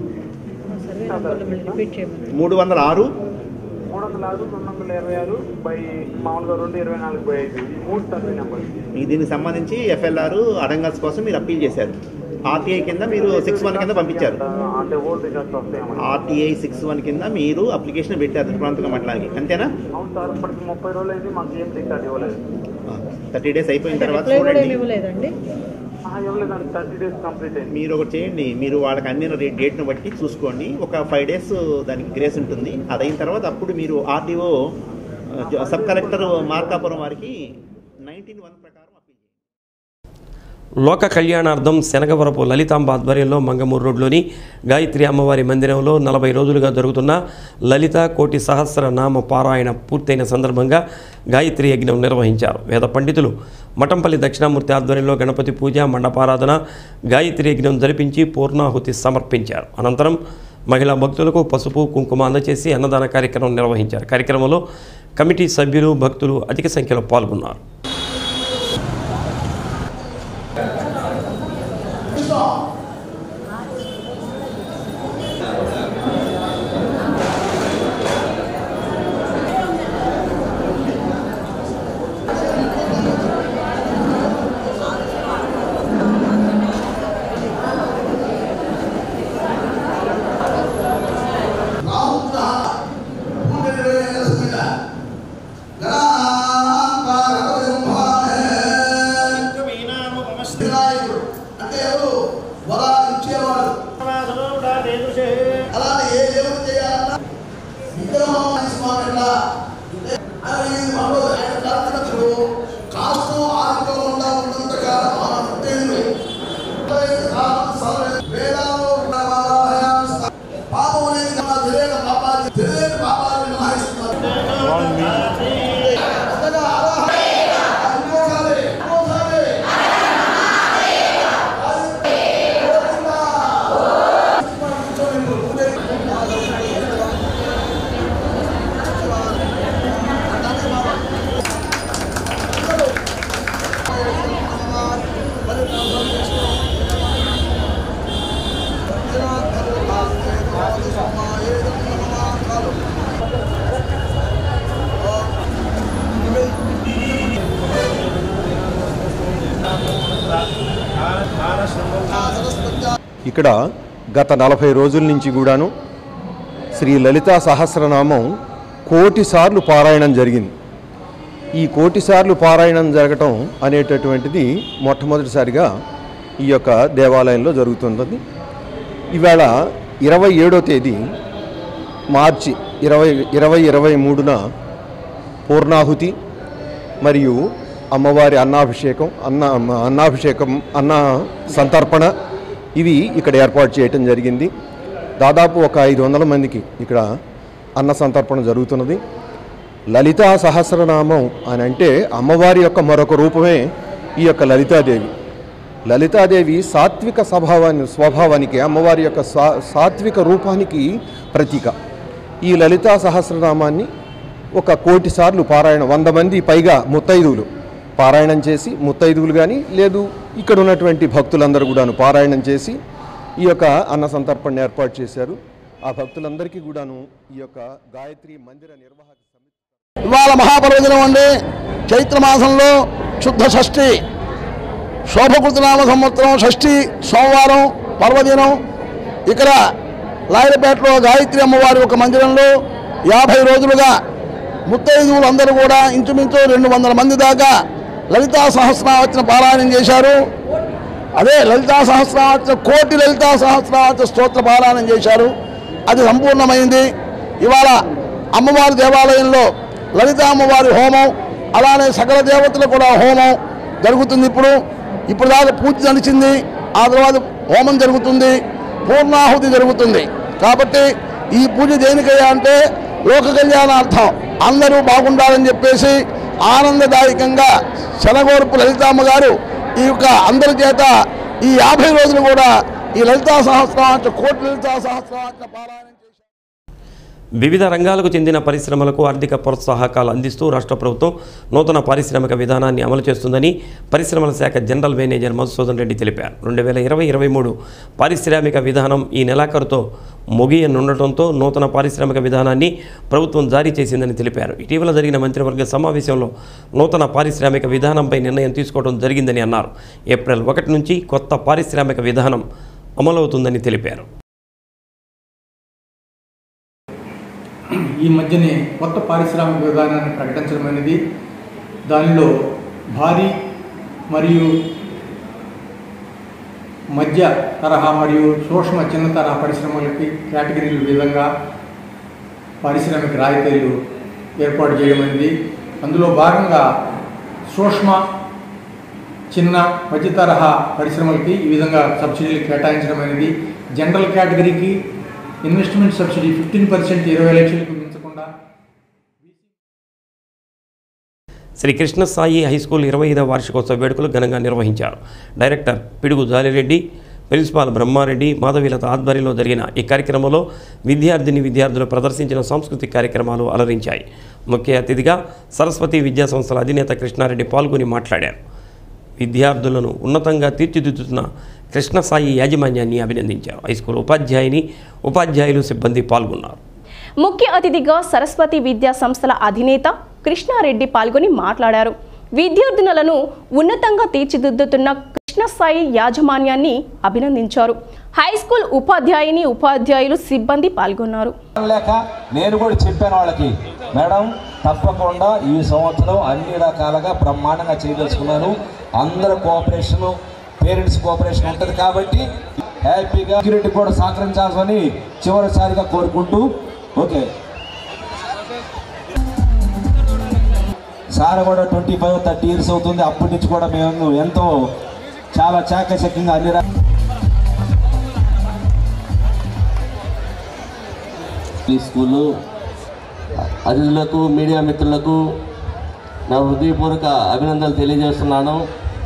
మూడు వందల ఆరు మూడు వందల ఆరు రెండు వందల ఇరవై ఆరు బై మామూలుగా రెండు ఇరవై నాలుగు బై ఐదు ఈ మూడు సర్వే నెంబర్ మీ దీనికి సంబంధించి ఎఫ్ఎల్ఆర్ అడంగల్స్ కోసం మీరు అప్పీల్ చేశారు ఆర్టీఐ కింద మీరు సిక్స్ వన్ కింద పంపించారు అంటే ఓల్డ్ రికార్డ్స్ వస్తాయి ఆర్టీఐ సిక్స్ వన్ కింద మీరు అప్లికేషన్ పెట్టారు త్రిపురాంతక మండలానికి అంతేనా అవును సార్ ఇప్పటికి ముప్పై రోజులు అయింది మాకు ఏం రికార్డ్ ఇవ్వలేదు థర్టీ డేస్ అయిపోయిన తర్వాత రిప్లై కూడా చూడండి ఏమి ఇవ్వలేదండి ఆ, ఇవ్వలేదండి థర్టీ డేస్ కంప్లీట్ అయింది మీరు ఒకటి చేయండి మీరు వాళ్ళకి అందిన రే- డేట్ను బట్టి చూసుకోండి ఒక ఫైవ్ డేస్ దానికి గ్రేస్ ఉంటుంది అది అయిన తర్వాత అప్పుడు మీరు ఆర్డీఓ సబ్ కలెక్టర్ మార్కాపురం వారికి నైన్టీన్ వన్ ప్రకారం లోక కళ్యాణార్థం శనగవరపు లలితాంబ ఆధ్వర్యంలో మంగమూరు రోడ్లోని గాయత్రి అమ్మవారి మందిరంలో నలభై రోజులుగా జరుగుతున్న లలిత కోటి సహస్ర నామ పారాయణ పూర్తయిన సందర్భంగా గాయత్రి యజ్ఞం నిర్వహించారు వేద పండితులు మఠంపల్లి దక్షిణామూర్తి ఆధ్వర్యంలో గణపతి పూజ మండపారాధన గాయత్రి యజ్ఞం జరిపించి పూర్ణాహుతి సమర్పించారు అనంతరం మహిళా భక్తులకు పసుపు కుంకుమ అందచేసి అన్నదాన కార్యక్రమం నిర్వహించారు కార్యక్రమంలో కమిటీ సభ్యులు భక్తులు అధిక సంఖ్యలో పాల్గొన్నారు అంటే ఎవరు వరాలు ఇచ్చేవాడు అలానే ఏ దేవుడు చేయాలన్నా విగ్రహం తీసుకోవాలన్నా అది మనలో ఆయన ప్రార్థనప్పుడు కాస్త ఆదుకోకుండా ఉన్నంత కాలం మనం పుట్టేది వేదాలు పాపం అనేది మన తెలియని పాపాలు తెలియని పాపాలను మినహాయిస్తున్నారు అంతగా ఆరాధన ఇంకోసారి ఇంకోసారి ఇక్కడ గత నలభై రోజుల నుంచి కూడాను శ్రీ లలితా సహస్రనామం కోటి సార్లు పారాయణం జరిగింది ఈ కోటి సార్లు పారాయణం జరగటం అనేటటువంటిది మొట్టమొదటిసారిగా ఈ యొక్క దేవాలయంలో జరుగుతున్నది ఇవాళ ఇరవై ఏడో తేదీ మార్చి ఇరవై ఇరవై ఇరవై మూడున పూర్ణాహుతి మరియు అమ్మవారి అన్నాభిషేకం అన్న అన్నాభిషేకం అన్న సంతర్పణ ఇవి ఇక్కడ ఏర్పాటు చేయటం జరిగింది దాదాపు ఒక ఐదు వందల మందికి ఇక్కడ అన్న సంతర్పణ జరుగుతున్నది లలితా సహస్రనామం అని అంటే అమ్మవారి యొక్క మరొక రూపమే ఈ యొక్క లలితాదేవి లలితాదేవి సాత్విక స్వభావాన్ని స్వభావానికి అమ్మవారి యొక్క సా సాత్విక రూపానికి ప్రతీక ఈ లలితా సహస్రనామాన్ని ఒక కోటి సార్లు పారాయణ వంద మంది పైగా ముత్తైదువులు పారాయణం చేసి ముత్తైదువులు కానీ లేదు ఇక్కడ ఉన్నటువంటి భక్తులందరూ కూడాను పారాయణం చేసి ఈ యొక్క అన్న సంతర్పణ ఏర్పాటు చేశారు ఆ భక్తులందరికీ కూడాను ఈ యొక్క గాయత్రి మందిర నిర్వాహక ఇవాళ మహాపర్వదినం అండి చైత్ర మాసంలో శుద్ధ షష్ఠి శోభకృతనామ సంవత్సరం షష్ఠి సోమవారం పర్వదినం ఇక్కడ లాయలపేటలో గాయత్రి అమ్మవారి ఒక మందిరంలో యాభై రోజులుగా ముత్తైదువులు అందరూ కూడా ఇంచుమించు రెండు వందల మంది దాకా లలితా సహస్రావచన పారాయణం చేశారు అదే లలితా సహస్రావచన కోటి లలితా సహస్రావచన స్తోత్ర పారాయణం చేశారు అది సంపూర్ణమైంది ఇవాళ అమ్మవారి దేవాలయంలో లలితా అమ్మవారి హోమం అలానే సకల దేవతలు కూడా హోమం జరుగుతుంది ఇప్పుడు ఇప్పుడు దాకా పూజ నడిచింది ఆ తర్వాత హోమం జరుగుతుంది పూర్ణాహుతి జరుగుతుంది కాబట్టి ఈ పూజ దేనికయ్యా అంటే లోక కళ్యాణార్థం అందరూ బాగుండాలని చెప్పేసి ఆనందదాయకంగా శనగోర్పు లలితామ్మ గారు ఈ యొక్క అందరి చేత ఈ యాభై రోజులు కూడా ఈ లలితా సహస్రాంచ కోటి లలితా సహస్రాంచ పారాయణ వివిధ రంగాలకు చెందిన పరిశ్రమలకు ఆర్థిక ప్రోత్సాహకాలు అందిస్తూ రాష్ట్ర ప్రభుత్వం నూతన పారిశ్రామిక విధానాన్ని అమలు చేస్తుందని పరిశ్రమల శాఖ జనరల్ మేనేజర్ మధుసూదన్ రెడ్డి తెలిపారు రెండు వేల ఇరవై ఇరవై మూడు పారిశ్రామిక విధానం ఈ నెలాఖరుతో ముగియనుండటంతో నూతన పారిశ్రామిక విధానాన్ని ప్రభుత్వం జారీ చేసిందని తెలిపారు ఇటీవల జరిగిన మంత్రివర్గ సమావేశంలో నూతన పారిశ్రామిక విధానంపై నిర్ణయం తీసుకోవడం జరిగిందని అన్నారు ఏప్రిల్ ఒకటి నుంచి కొత్త పారిశ్రామిక విధానం అమలవుతుందని తెలిపారు ఈ మధ్యనే కొత్త పారిశ్రామిక విధానాన్ని ప్రకటించడం అనేది దానిలో భారీ మరియు మధ్య తరహా మరియు సూక్ష్మ చిన్న తరహా పరిశ్రమలకి కేటగిరీల విధంగా పారిశ్రామిక రాయితీలు ఏర్పాటు చేయడం అనేది అందులో భాగంగా సూక్ష్మ చిన్న మధ్య తరహా పరిశ్రమలకి ఈ విధంగా సబ్సిడీలు కేటాయించడం అనేది జనరల్ కేటగిరీకి ఇన్వెస్ట్మెంట్ సబ్సిడీ ఫిఫ్టీన్ పర్సెంట్ ఇరవై లక్షలకు మించకుండా శ్రీ కృష్ణ సాయి హై స్కూల్ ఇరవై ఐదవ వార్షికోత్సవ వేడుకలు ఘనంగా నిర్వహించారు డైరెక్టర్ పిడుగు జాలిరెడ్డి ప్రిన్సిపాల్ బ్రహ్మారెడ్డి మాధవీలత ఆధ్వర్యంలో జరిగిన ఈ కార్యక్రమంలో విద్యార్థిని విద్యార్థులు ప్రదర్శించిన సాంస్కృతిక కార్యక్రమాలు అలరించాయి ముఖ్య అతిథిగా సరస్వతి విద్యా సంస్థల అధినేత కృష్ణారెడ్డి పాల్గొని మాట్లాడారు విద్యార్థులను ఉన్నతంగా తీర్చిదిద్దుతున్న కృష్ణసాయి యాజమాన్యాన్ని అభినందించారు హై స్కూల్ ఉపాధ్యాయుని ఉపాధ్యాయులు సిబ్బంది పాల్గొన్నారు ముఖ్య అతిథిగా సరస్వతి విద్యా సంస్థల అధినేత కృష్ణారెడ్డి పాల్గొని మాట్లాడారు విద్యార్థినులను ఉన్నతంగా తీర్చిదిద్దుతున్న కృష్ణసాయి యాజమాన్యాన్ని అభినందించారు హై స్కూల్ ఉపాధ్యాయుని ఉపాధ్యాయులు సిబ్బంది పాల్గొన్నారు లేక నేను కూడా చెప్పాను వాళ్ళకి మేడం తప్పకుండా ఈ సంవత్సరం అన్ని రకాలుగా బ్రహ్మాండంగా చేయదలుచుకున్నాను అందరూ కోఆపరేషన్ పేరెంట్స్ కోఆపరేషన్ ఉంటుంది కాబట్టి హ్యాపీగా సెక్యూరిటీ కూడా సహకరించాల్సని చివరిసారిగా కోరుకుంటూ ఓకే సార్ కూడా ట్వంటీ ఫైవ్ థర్టీ ఇయర్స్ అవుతుంది అప్పటి నుంచి కూడా మేము ఎంతో చాలా చాకచక్యంగా అన్ని రా- ఈ స్కూలు అతిథులకు మీడియా మిత్రులకు నా హృదయపూర్వక అభినందనలు తెలియజేస్తున్నాను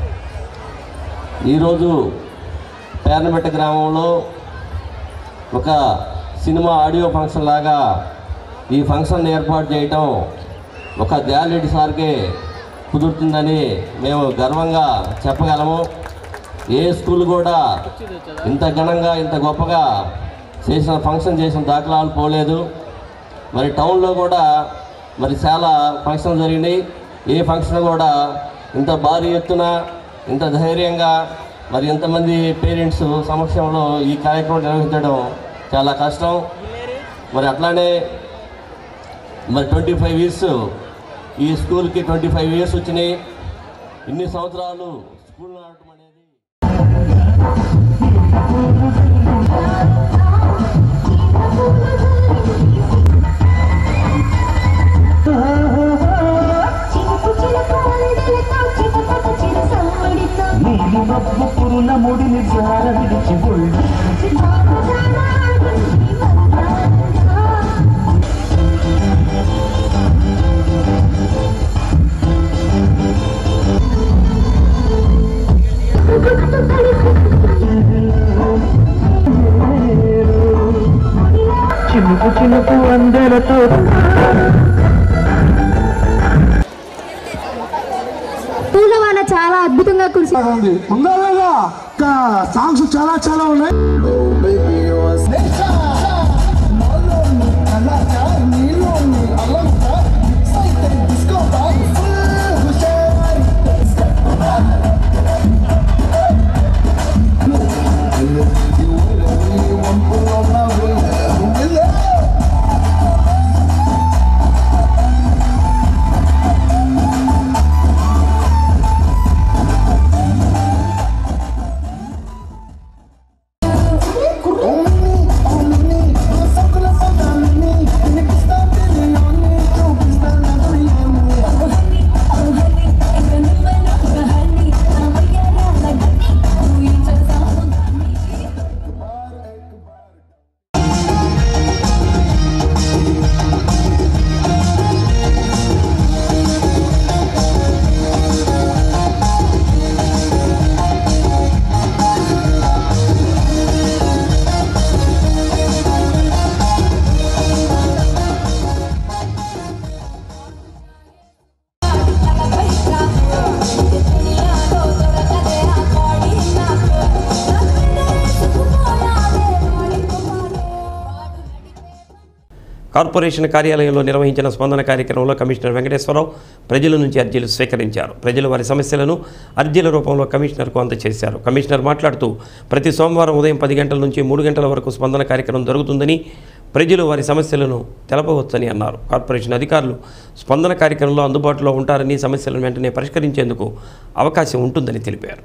ఈరోజు పేర్నమెట్ట గ్రామంలో ఒక సినిమా ఆడియో ఫంక్షన్ లాగా ఈ ఫంక్షన్ ఏర్పాటు చేయటం ఒక దయాలరెడ్డి సార్కే కుదురుతుందని మేము గర్వంగా చెప్పగలము ఏ స్కూల్ కూడా ఇంత ఘనంగా ఇంత గొప్పగా చేసిన ఫంక్షన్ చేసిన దాఖలాలు పోలేదు మరి టౌన్లో కూడా మరి చాలా ఫంక్షన్ జరిగినాయి ఏ ఫంక్షన్ కూడా ఇంత భారీ ఎత్తున ఇంత ధైర్యంగా మరి ఇంతమంది పేరెంట్స్ సమక్షంలో ఈ కార్యక్రమం నిర్వహించడం చాలా కష్టం మరి అట్లానే మరి ట్వంటీ ఫైవ్ ఇయర్స్ ఈ స్కూల్కి ట్వంటీ ఫైవ్ ఇయర్స్ వచ్చినాయి ఇన్ని సంవత్సరాలు స్కూల్ నడవటం అనేది నీలి మబ్బు పురుల ముడిని జార విడిచి ఒళ్ళు చినుకు చినుకు అందెలతో పూలవాన చాలా అద్భుతంగా కురిసి ఉందా లేదా ఇంకా సాంగ్స్ చాలా చాలా ఉన్నాయి కార్పొరేషన్ కార్యాలయంలో నిర్వహించిన స్పందన కార్యక్రమంలో కమిషనర్ వెంకటేశ్వరరావు ప్రజల నుంచి అర్జీలు స్వీకరించారు ప్రజలు వారి సమస్యలను అర్జీల రూపంలో కమిషనర్కు అందజేశారు కమిషనర్ మాట్లాడుతూ ప్రతి సోమవారం ఉదయం పది గంటల నుంచి మూడు గంటల వరకు స్పందన కార్యక్రమం జరుగుతుందని ప్రజలు వారి సమస్యలను తెలపవచ్చని అన్నారు కార్పొరేషన్ అధికారులు స్పందన కార్యక్రమంలో అందుబాటులో ఉంటారని సమస్యలను వెంటనే పరిష్కరించేందుకు అవకాశం ఉంటుందని తెలిపారు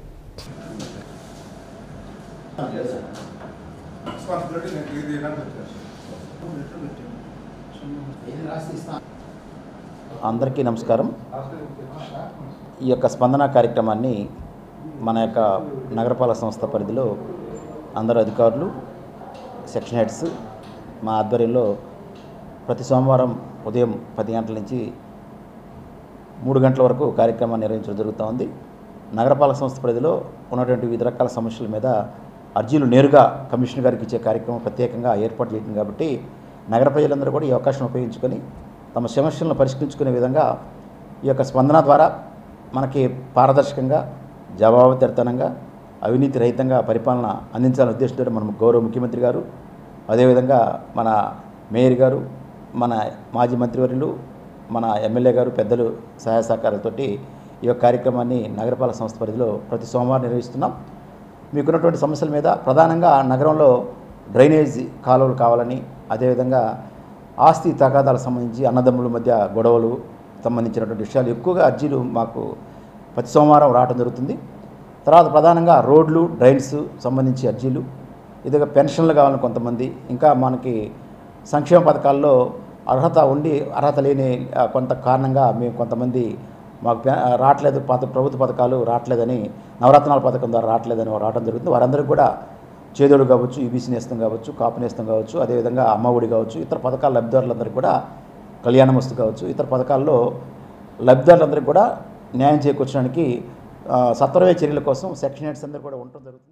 అందరికీ నమస్కారం ఈ యొక్క స్పందన కార్యక్రమాన్ని మన యొక్క నగరపాలక సంస్థ పరిధిలో అందరు అధికారులు సెక్షన్ హెడ్స్ మా ఆధ్వర్యంలో ప్రతి సోమవారం ఉదయం పది గంటల నుంచి మూడు గంటల వరకు కార్యక్రమాన్ని నిర్వహించడం జరుగుతూ ఉంది నగరపాలక సంస్థ పరిధిలో ఉన్నటువంటి వివిధ రకాల సమస్యల మీద అర్జీలు నేరుగా కమిషనర్ గారికి ఇచ్చే కార్యక్రమం ప్రత్యేకంగా ఏర్పాటు చేయడం కాబట్టి నగర ప్రజలందరూ కూడా ఈ అవకాశం ఉపయోగించుకొని తమ సమస్యలను పరిష్కరించుకునే విధంగా ఈ యొక్క స్పందన ద్వారా మనకి పారదర్శకంగా జవాబుదారితనంగా అవినీతి రహితంగా పరిపాలన అందించాలనే ఉద్దేశంతో మన గౌరవ ముఖ్యమంత్రి గారు అదేవిధంగా మన మేయర్ గారు మన మాజీ మంత్రివర్యులు మన ఎమ్మెల్యే గారు పెద్దలు సహాయ సహకారాలతోటి ఈ యొక్క కార్యక్రమాన్ని నగరపాలక సంస్థ పరిధిలో ప్రతి సోమవారం నిర్వహిస్తున్నాం మీకున్నటువంటి సమస్యల మీద ప్రధానంగా నగరంలో డ్రైనేజ్ కాలువలు కావాలని అదేవిధంగా ఆస్తి తగాదాలకు సంబంధించి అన్నదమ్ముల మధ్య గొడవలు సంబంధించినటువంటి విషయాలు ఎక్కువగా అర్జీలు మాకు ప్రతి సోమవారం రావడం జరుగుతుంది తర్వాత ప్రధానంగా రోడ్లు డ్రైన్స్ సంబంధించి అర్జీలు ఇదిగా పెన్షన్లు కావాలని కొంతమంది ఇంకా మనకి సంక్షేమ పథకాల్లో అర్హత ఉండి అర్హత లేని ఆ, కొంత కారణంగా మేము కొంతమంది మాకు పె- రావట్లేదు పాత ప్రభుత్వ పథకాలు రావట్లేదని నవరత్నాల పథకం ద్వారా రావట్లేదని రావడం జరుగుతుంది వారందరికీ కూడా చేదోడు కావచ్చు ఈబీసీ నేస్తం కావచ్చు కాపు నేస్తం కావచ్చు అదేవిధంగా అమ్మఒడి కావచ్చు ఇతర పథకాల లబ్ధిదారులందరికీ కూడా కళ్యాణ వస్తు కావచ్చు ఇతర పథకాల్లో లబ్ధిదారులందరికీ కూడా న్యాయం చేకూర్చడానికి ఆ, సత్వరమే చర్యల కోసం సెక్షన్ హెడ్స్ అందరూ కూడా ఉండటం జరుగుతుంది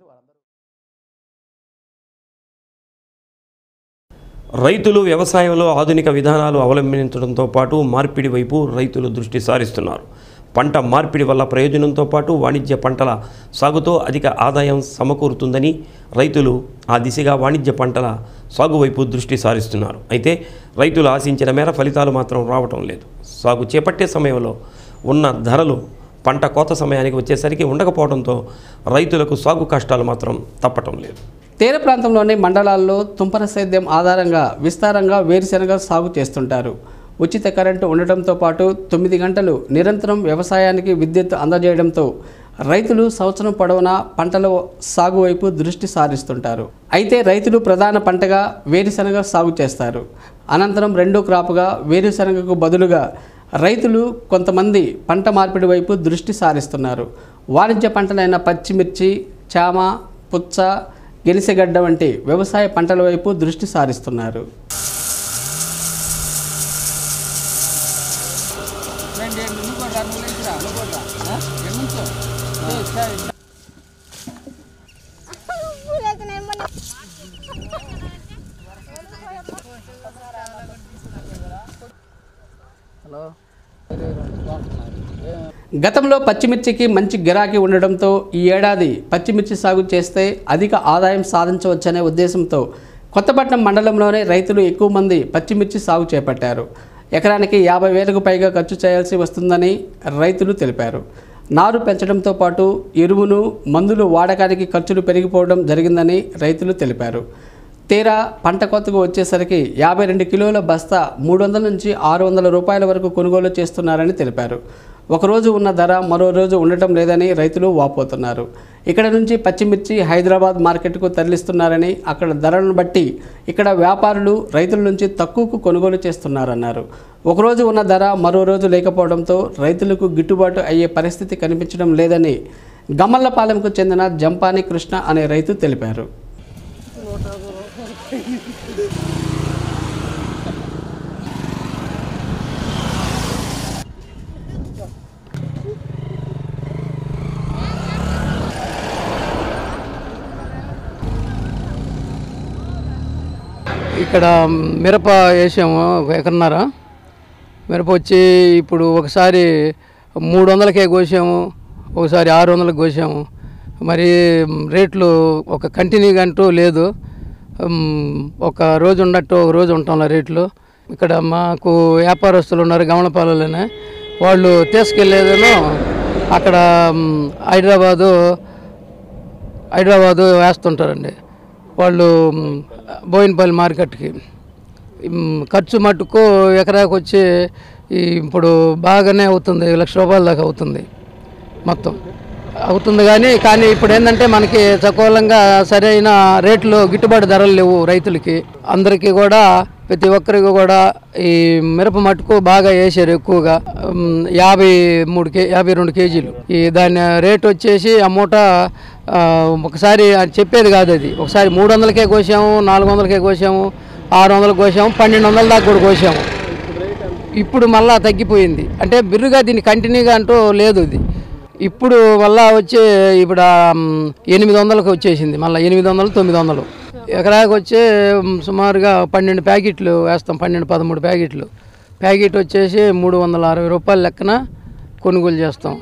రైతులు వ్యవసాయంలో ఆధునిక విధానాలు అవలంబించడంతో పాటు మార్పిడి వైపు రైతులు దృష్టి సారిస్తున్నారు పంట మార్పిడి వల్ల ప్రయోజనంతో పాటు వాణిజ్య పంటల సాగుతో అధిక ఆదాయం సమకూరుతుందని రైతులు ఆ దిశగా వాణిజ్య పంటల సాగు వైపు దృష్టి సారిస్తున్నారు అయితే రైతులు ఆశించిన మేర ఫలితాలు మాత్రం రావటం లేదు సాగు చేపట్టే సమయంలో ఉన్న ధరలు పంట కోత సమయానికి వచ్చేసరికి ఉండకపోవడంతో రైతులకు సాగు కష్టాలు మాత్రం తప్పటం లేదు తీర ప్రాంతంలోని మండలాల్లో తుంపర సేద్యం ఆధారంగా విస్తారంగా వేరుశెనగ సాగు చేస్తుంటారు ఉచిత కరెంటు ఉండటంతో పాటు తొమ్మిది గంటలు నిరంతరం వ్యవసాయానికి విద్యుత్ అందజేయడంతో రైతులు సంవత్సరం పొడవునా పంటల సాగు వైపు దృష్టి సారిస్తుంటారు అయితే రైతులు ప్రధాన పంటగా వేరుశెనగ సాగు చేస్తారు అనంతరం రెండో క్రాప్గా వేరుశెనగకు బదులుగా రైతులు కొంతమంది పంట మార్పిడి వైపు దృష్టి సారిస్తున్నారు వాణిజ్య పంటలైన పచ్చిమిర్చి చామ పుచ్చ గెలిసెగడ్డ వంటి వ్యవసాయ పంటల వైపు దృష్టి సారిస్తున్నారు గతంలో పచ్చిమిర్చికి మంచి గిరాకీ ఉండడంతో ఈ ఏడాది పచ్చిమిర్చి సాగు చేస్తే అధిక ఆదాయం సాధించవచ్చనే ఉద్దేశంతో కొత్తపట్నం మండలంలోనే రైతులు ఎక్కువ మంది పచ్చిమిర్చి సాగు చేపట్టారు ఎకరానికి యాభై వేలకు పైగా ఖర్చు చేయాల్సి వస్తుందని రైతులు తెలిపారు నారు పెంచడంతో పాటు ఎరువును మందులు వాడకానికి ఖర్చులు పెరిగిపోవడం జరిగిందని రైతులు తెలిపారు తీరా పంట కోతకు వచ్చేసరికి యాభై రెండు కిలోల బస్తా మూడు వందల నుంచి ఆరు వందల రూపాయల వరకు కొనుగోలు చేస్తున్నారని తెలిపారు ఒకరోజు ఉన్న ధర మరో రోజు ఉండటం లేదని రైతులు వాపోతున్నారు ఇక్కడ నుంచి పచ్చిమిర్చి హైదరాబాద్ మార్కెట్కు తరలిస్తున్నారని అక్కడ ధరలను బట్టి ఇక్కడ వ్యాపారులు రైతుల నుంచి తక్కువకు కొనుగోలు చేస్తున్నారన్నారు ఒకరోజు ఉన్న ధర మరో రోజు లేకపోవడంతో రైతులకు గిట్టుబాటు అయ్యే పరిస్థితి కనిపించడం లేదని గమ్మల్లపాలెంకు చెందిన జంపాని కృష్ణ అనే రైతు తెలిపారు ఇక్కడ మిరప వేసాము ఒక ఎకరన్నర మిరప వచ్చి ఇప్పుడు ఒకసారి మూడు వందలకే కోసాము ఒకసారి ఆరు వందలకు కోసాము మరి రేట్లు ఒక కంటిన్యూగా అంటూ లేదు ఉమ్, ఒక రోజు ఉన్నట్టు ఒక రోజు ఉంటాం రేట్లు ఇక్కడ మాకు వ్యాపారస్తులు ఉన్నారు గమనపాలలోనే వాళ్ళు తీసుకెళ్ళేదేమో అక్కడ ఉమ్, హైదరాబాదు హైదరాబాదు వేస్తుంటారండి వాళ్ళు మ్, బోయినపల్లి మార్కెట్కి మ్, ఖర్చు మట్టుకు ఎకరాకు వచ్చి ఈ ఇప్పుడు బాగానే అవుతుంది లక్ష రూపాయల దాకా అవుతుంది మొత్తం అవుతుంది కానీ కానీ ఇప్పుడు ఏంటంటే మనకి సకోలంగా సరైన రేట్లు గిట్టుబాటు ధరలు లేవు రైతులకి అందరికీ కూడా ప్రతి ఒక్కరికి కూడా ఈ మిరప మట్టుకు బాగా వేసారు ఎక్కువగా ఉమ్, యాభై మూడు కే యాభై రెండు కేజీలు ఈ దాని రేట్ వచ్చేసి ఆ మూట ఆ, ఒకసారి అది చెప్పేది కాదు అది ఒకసారి మూడు వందలకే కోసాము నాలుగు వందలకే కోసాము ఆరు వందలకు కోసాము పన్నెండు వందల దాకా కూడా కోసాము ఇప్పుడు మళ్ళా తగ్గిపోయింది అంటే బిర్రుగా దీన్ని కంటిన్యూగా అంటూ లేదు ఇది ఇప్పుడు మళ్ళా వచ్చి ఇప్పుడు ఆ, మ్, ఎనిమిది వందలకు వచ్చేసింది మళ్ళీ ఎనిమిది వందలు తొమ్మిది వందలు ఎకరాకు వచ్చి మ్, సుమారుగా పన్నెండు ప్యాకెట్లు వేస్తాం పన్నెండు పదమూడు ప్యాకెట్లు ప్యాకెట్ వచ్చేసి మూడు వందల అరవై రూపాయల లెక్కన కొనుగోలు చేస్తాం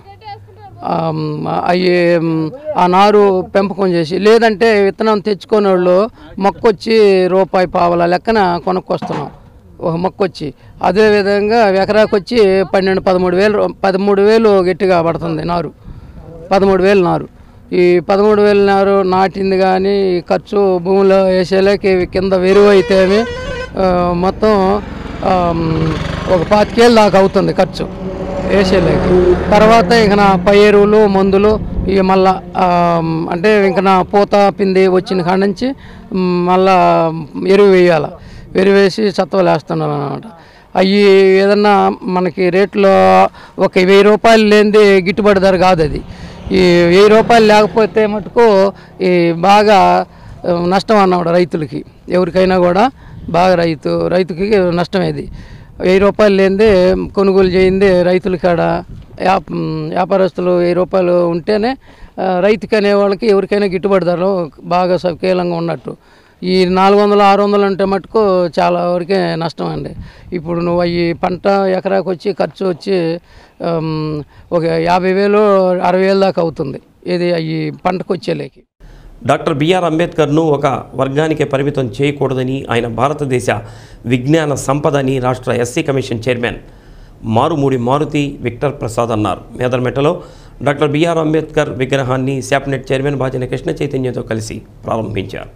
అవి ఆ నారు పెంపకం చేసి లేదంటే విత్తనం తెచ్చుకునే వాళ్ళు మొక్కొచ్చి రూపాయి పావల లెక్కన కొనుక్కొస్తున్నాం ఒక మొక్క వచ్చి అదేవిధంగా ఎకరాకు వచ్చి పన్నెండు పదమూడు వేలు రూ- పదమూడు వేలు గట్టిగా పడుతుంది నారు పదమూడు వేలు నారు ఈ పదమూడు వేల నారు నాటింది కానీ ఈ ఖర్చు భూమిలో వేసేలేకి కింద వెరువు అయితేమి ఆ, మొత్తం ఆ, ఒక పాతికేళ్ళు దాకా అవుతుంది ఖర్చు వేసేలేకి తర్వాత ఇంక నా పై ఎరువులు మందులు ఇక మళ్ళా ఆ, అంటే ఇంక నా పూత పిండి వచ్చిన కాడ నుంచి మ్, మళ్ళా ఎరువు వేయాలి ఎరువు వేసి సత్వలు వేస్తున్నాను అనమాట అవి ఏదన్నా మనకి రేట్లో ఒక వెయ్యి రూపాయలు లేనిది గిట్టుబాటు ధర కాదు అది ఈ వెయ్యి రూపాయలు లేకపోతే మటుకు ఈ బాగా ఆ, నష్టం అన్నమాట రైతులకి ఎవరికైనా కూడా బాగా రైతు రైతుకి నష్టం ఇది వెయ్యి రూపాయలు లేనిదే కొనుగోలు చేయింది రైతుల కాడ వ్యాప వ్యాపారస్తులు వెయ్యి రూపాయలు ఉంటేనే ఆ, రైతుకి అనే వాళ్ళకి ఎవరికైనా గిట్టుబాటు ధరలు బాగా సకీలంగా ఉన్నట్టు ఈ నాలుగు వందలు ఆరు వందలు అంటే మటుకు చాలా వరకే నష్టం అండి ఇప్పుడు నువ్వు ఈ పంట ఎకరాకు వచ్చి ఖర్చు వచ్చి ఆమ్, ఒక యాభై వేలు అరవై వేలు దాకా అవుతుంది ఇది ఈ పంటకు వచ్చేలేకి డాక్టర్ బిఆర్ అంబేద్కర్ను ఒక వర్గానికే పరిమితం చేయకూడదని ఆయన భారతదేశ విజ్ఞాన సంపదని రాష్ట్ర SC commission chairman Marumudi Maruthi Victor Prasad అన్నారు మేదర్మెట్టలో డాక్టర్ బిఆర్ అంబేద్కర్ విగ్రహాన్ని శాప్నెట్ చైర్మన్ భాజన కృష్ణ చైతన్యతో కలిసి ప్రారంభించారు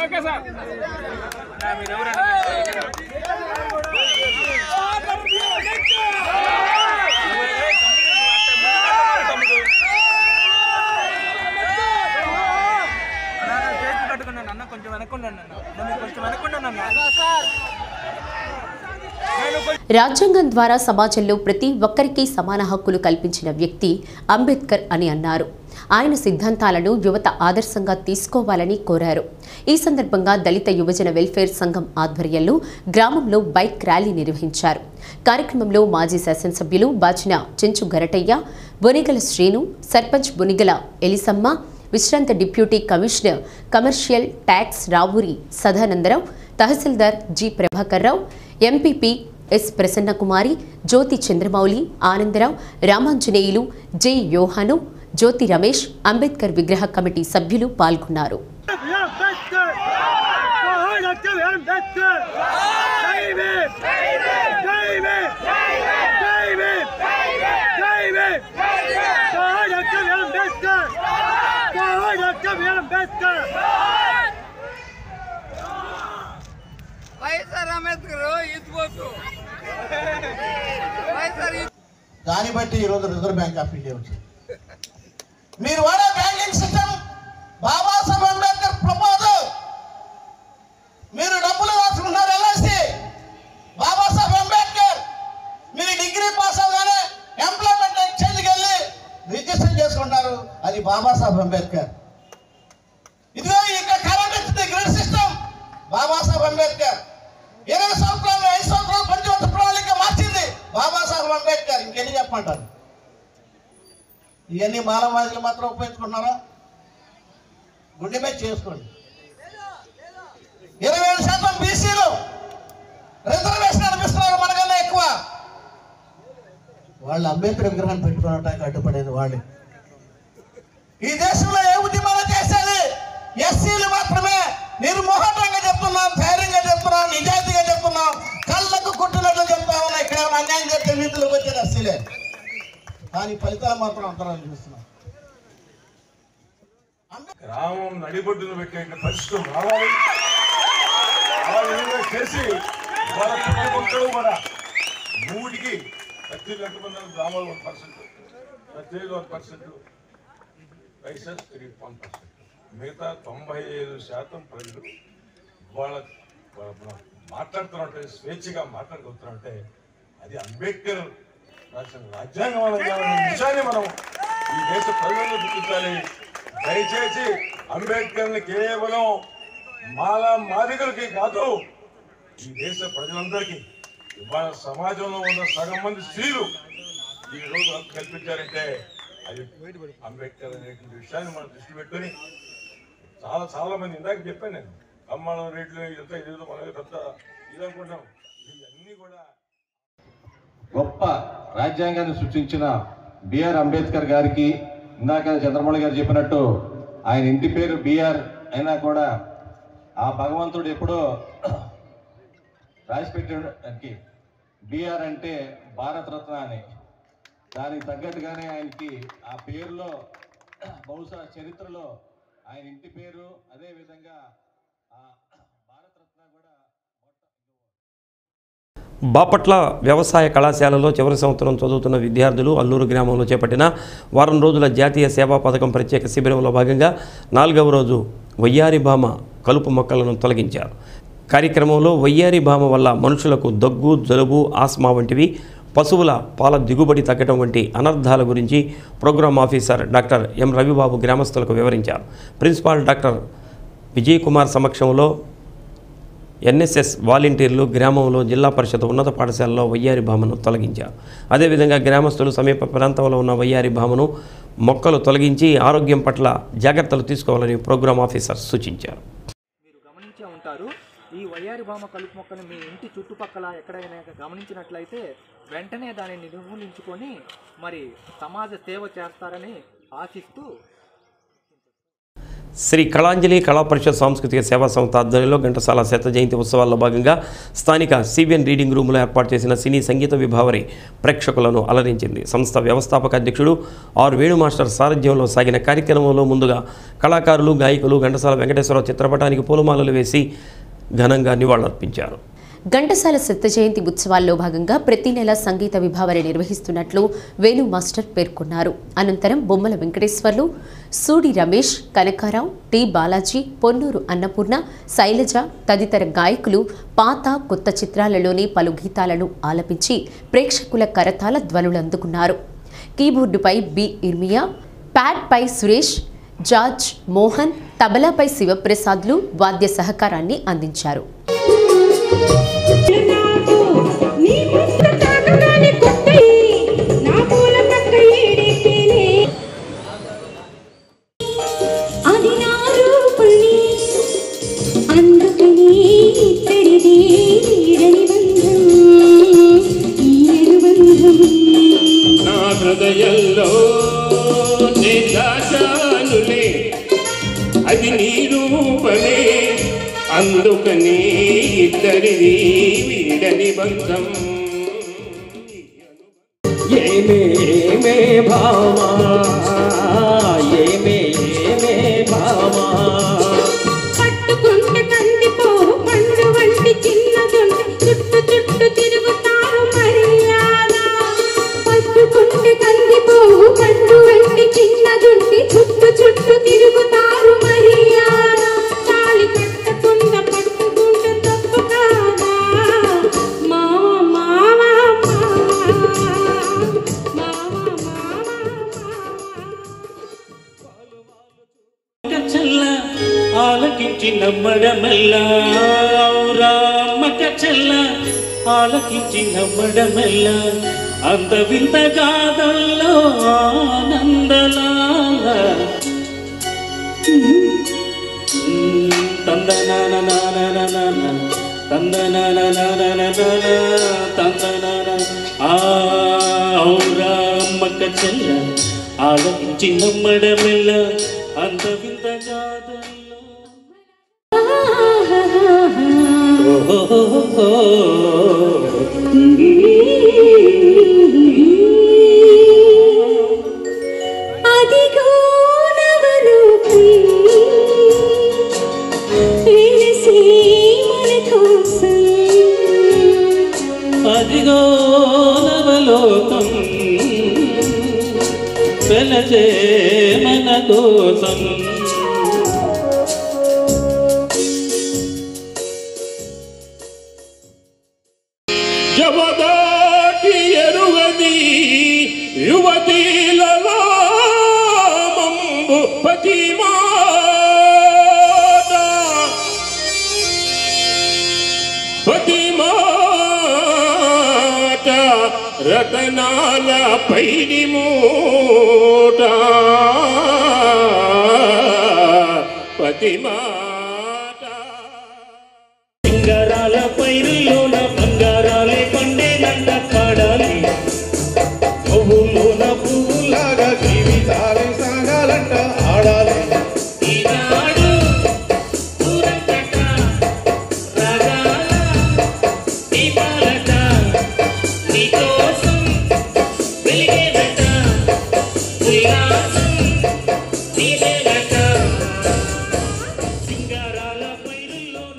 కొంచెం వెనక్కున్నాను నన్ను కొంచెం వెనక్కున్నాను రాజ్యాంగం ద్వారా సమాజంలో ప్రతి ఒక్కరికి సమాన హక్కులు కల్పించిన వ్యక్తి అంబేద్కర్ అని అన్నారు ఆయన సిద్ధాంతాలను యువత ఆదర్శంగా తీసుకోవాలని కోరారు ఈ సందర్భంగా దళిత యువజన వెల్ఫేర్ సంఘం ఆధ్వర్యంలో గ్రామంలో బైక్ ర్యాలీ నిర్వహించారు కార్యక్రమంలో మాజీ శాసనసభ్యులు బాచిన చెంచు గరటయ్య బొనిగల శ్రీను సర్పంచ్ బొనిగల ఎలిసమ్మ విశ్రాంత deputy commissioner commercial tax Ravuri Sadanandarao tahsildar G Prabhakar Rao MPP S Prasannakumari Jyothi Chandramouli Anandarao Ramanjaneyulu J Yohanu Jyothi Ramesh Ambedkar విగ్రహ కమిటీ సభ్యులు పాల్గొన్నారు వైఎస్ఆర్ అంబేద్కర్ ఈసుకోవచ్చు వైఎస్ఆర్ దాన్ని బట్టి ఈరోజు రిజర్వ్ బ్యాంక్ ఆఫ్ ఇండియా వచ్చింది మీరు వాడే banking system Babasaheb Ambedkar proposal మీరు డబ్బులు రాసుకున్నారు ఎల్ఐసి బాబాసాహెబ్ అంబేద్కర్ మీరు డిగ్రీ పాస్ అవగానే ఎంప్లాయ్మెంట్ ఎక్స్చేంజ్కి వెళ్ళి రిజిస్టర్ చేసుకుంటారు అది బాబాసాహెబ్ అంబేద్కర్ ఇదిగో ఇక్కడ కరెంట్ ఇస్తుంది గ్రిడ్ సిస్టమ్ బాబాసాహెబ్ అంబేద్కర్ ఇరవై సంవత్సరాలు ఐదు సంవత్సరాలు పంచవర్ష ప్రణాళిక మార్చింది బాబాసాహెబ్ అంబేద్కర్ ఇంకెన్ని చెప్పమంటారు ఇవన్నీ మానవాదులు మాత్రం ఉపయోగించుకుంటున్నారా గుండె మీద చేసుకోండి ఇరవై ఏడు శాతం బీసీలు రిజర్వేషన్ అనిపిస్తున్నారు మనకన్నా ఎక్కువ వాళ్ళు అంబేద్కర్ విగ్రహం పెట్టుకోవడానికి అడ్డుపడేది వాళ్ళే ఈ దేశంలో ఏ ఉద్యమాలు చేసేది ఎస్సీలు మాత్రమే నిర్మోహటంగా చెప్తున్నాం ధైర్యంగా చెప్తున్నాం నిజాయితీగా చెప్తున్నాం కళ్ళకు కుట్టినట్లు చెప్తా ఉన్నా ఇక్కడ ఏమైనా అన్యాయం చేస్తే వీధులకు వచ్చేది ఎస్సీలే కానీ ఫలితాలు మాత్రం అంతరాలు చూస్తున్నాం గ్రామం నడిబొడ్డును పెట్టే పరిస్థితులు రావాలి ఆ విధంగా చేసి వాళ్ళ ప్రతి ఒక్కరు కూడా మూడికి ప్రతి ఎంతమంది గ్రామాలు వన్ పర్సెంట్ ప్రతి వన్ పర్సెంట్ రైసెస్ తిరిగి వన్ పర్సెంట్ మిగతా తొంభై ఐదు శాతం ప్రజలు వాళ్ళ వాళ్ళ మనం మాట్లాడుతున్నట్టే స్వేచ్ఛగా మాట్లాడుకుంటున్నట్టే అది అంబేద్కర్ రాసిన రాజ్యాంగం అనే విషయాన్ని మనం ఈ దేశ ప్రజలను గుర్తించాలి దయచేసి అంబేద్కర్ని కేవలం మాల మాదిగలకి కాదు ఈ దేశ ప్రజలందరికీ ఇవాళ సమాజంలో ఉన్న సగం మంది స్త్రీలు ఈ రోజు హక్కు కల్పించారంటే అది అంబేద్కర్ అనేటువంటి విషయాన్ని మనం దృష్టి పెట్టుకొని చాలా చాలా మంది ఇందాక చెప్పాను నేను అమ్మానం రేట్లు ఇదంతా ఇదేదో మన పెద్ద ఇది అనుకుంటాం ఇవన్నీ కూడా గొప్ప రాజ్యాంగాన్ని సృష్టించిన బిఆర్ అంబేద్కర్ గారికి ఇందాక చంద్రమౌళి గారు చెప్పినట్టు ఆయన ఇంటి పేరు బిఆర్ అయినా కూడా ఆ భగవంతుడు ఎప్పుడో రాసిపెట్టడానికి బిఆర్ అంటే భారతరత్న అని దానికి తగ్గట్టుగానే ఆయనకి ఆ పేరులో బహుశా చరిత్రలో ఆయన ఇంటి పేరు అదే విధంగా ఆ భారతరత్న కూడా బాపట్ల వ్యవసాయ కళాశాలలో చివరి సంవత్సరం చదువుతున్న విద్యార్థులు అల్లూరు గ్రామంలో చేపట్టిన వారం రోజుల జాతీయ సేవా పథకం ప్రత్యేక శిబిరంలో భాగంగా నాలుగవ రోజు వయ్యారి భామ కలుపు మొక్కలను తొలగించారు కార్యక్రమంలో వయ్యారి భామ వల్ల మనుషులకు దగ్గు జలుబు ఆస్మా వంటివి పశువుల పాల దిగుబడి తగ్గడం వంటి అనర్థాల గురించి programme officer doctor M Ravibabu గ్రామస్తులకు వివరించారు ప్రిన్సిపాల్ డాక్టర్ విజయ్ కుమార్ సమక్షంలో ఎన్ఎస్ఎస్ వాలంటీర్లు గ్రామంలో జిల్లా పరిషత్ ఉన్నత పాఠశాలలో వయ్యారి భామను తొలగించారు అదేవిధంగా గ్రామస్తులు సమీప ప్రాంతంలో ఉన్న వయ్యారి భామను మొక్కలు తొలగించి ఆరోగ్యం పట్ల జాగ్రత్తలు తీసుకోవాలని ప్రోగ్రామ్ ఆఫీసర్ సూచించారు గమనించే ఉంటారు ఈ వయ్యారి భామ కలుపు మొక్కను మీ ఇంటి చుట్టుపక్కల ఎక్కడైనా గమనించినట్లయితే వెంటనే దాన్ని నిర్మూలించుకొని మరి సమాజ సేవ చేస్తారని ఆశిస్తూ శ్రీ కళాంజలి కళా పరిషత్ సాంస్కృతిక సేవా సంస్థ ఆధ్వర్యంలో ఘంటసాల శత జయంతి ఉత్సవాల్లో భాగంగా స్థానిక సిబిఎన్ రీడింగ్ రూమ్లో ఏర్పాటు చేసిన సినీ సంగీత విభావరి ప్రేక్షకులను అలరించింది సంస్థ వ్యవస్థాపక అధ్యక్షుడు ఆర్ వేణు మాస్టర్ సారథ్యంలో సాగిన కార్యక్రమంలో ముందుగా కళాకారులు గాయకులు ఘంటసాల వెంకటేశ్వరరావు చిత్రపటానికి పూలమాలలు వేసి ఘనంగా నివాళులర్పించారు ఘంటసాల శత జయంతి ఉత్సవాల్లో భాగంగా ప్రతి నెల సంగీత విభావరి నిర్వహిస్తున్నట్లు వేణు మాస్టర్ పేర్కొన్నారు అనంతరం బొమ్మల వెంకటేశ్వర్లు సూడి రమేష్ కనకారావు టి బాలాజీ పొన్నూరు అన్నపూర్ణ శైలజ తదితర గాయకులు పాత కొత్త చిత్రాలలోని పలు గీతాలను ఆలపించి ప్రేక్షకుల కరతాల ధ్వనులు అందుకున్నారు కీబోర్డుపై బి ఇర్మియా ప్యాడ్పై సురేష్ జార్జ్ మోహన్ తబలాపై శివప్రసాద్లు వాద్య సహకారాన్ని అందించారు అందుకని ఇక్కడిది ఈడని బంధం ఈడు బంధం నా హృదయంలో నే దాచానులే అది నీ రూపమే అందుకని ఇద్దరిది వీడని బంధం ఏమే ఏమే భామా ఏమే ఏమే భామా పట్టుకుంటే కందిపోవు పండు వంటి చిన్నదుంటే చుట్టు చుట్టు తిరుగుతారు మర్యాద పట్టుకుంటే కందిపోవు పండు వంటి చిన్నదుంటి చుట్టు చుట్టు తిరుగుతారు మర్యాద తాళి కట్టకుండా పట్టుకుంటే తప్పు కాదా మావ మావ చెల్ల ఆలకించి నమ్మడమెల్లా రామక చెల్ల ఆలకించి నమ్మడమెల్లా అంత వింత గాథల్లో ఆనందలాల తందనాన తందనాన తందనాన ఆ రామక చెల్ల ఆలకించి నమ్మడమెల్లా అంత వింత గాథల్లో అదిగో నవలోకి వెలిసి మన కోసం అదిగో నవలోకం వెలచే మన కోసం జవదాటి ఎరుగది యువతీలలో మంబు పతిమాట పతిమాట రతనాల పైడి మూట పతిమాట సింగరాల పైరులోన బంగారాలే పండేనంట పాడాలి పువ్వులోన పువ్వులాగా జీవితాలే సాగాలంట ఆడాలి ఈనాడు ఊరంతట రాగాల దీపాలట నీకోసం వెలిగేదట ఉల్లాసం నీదేనట సింగారాల పైరులోన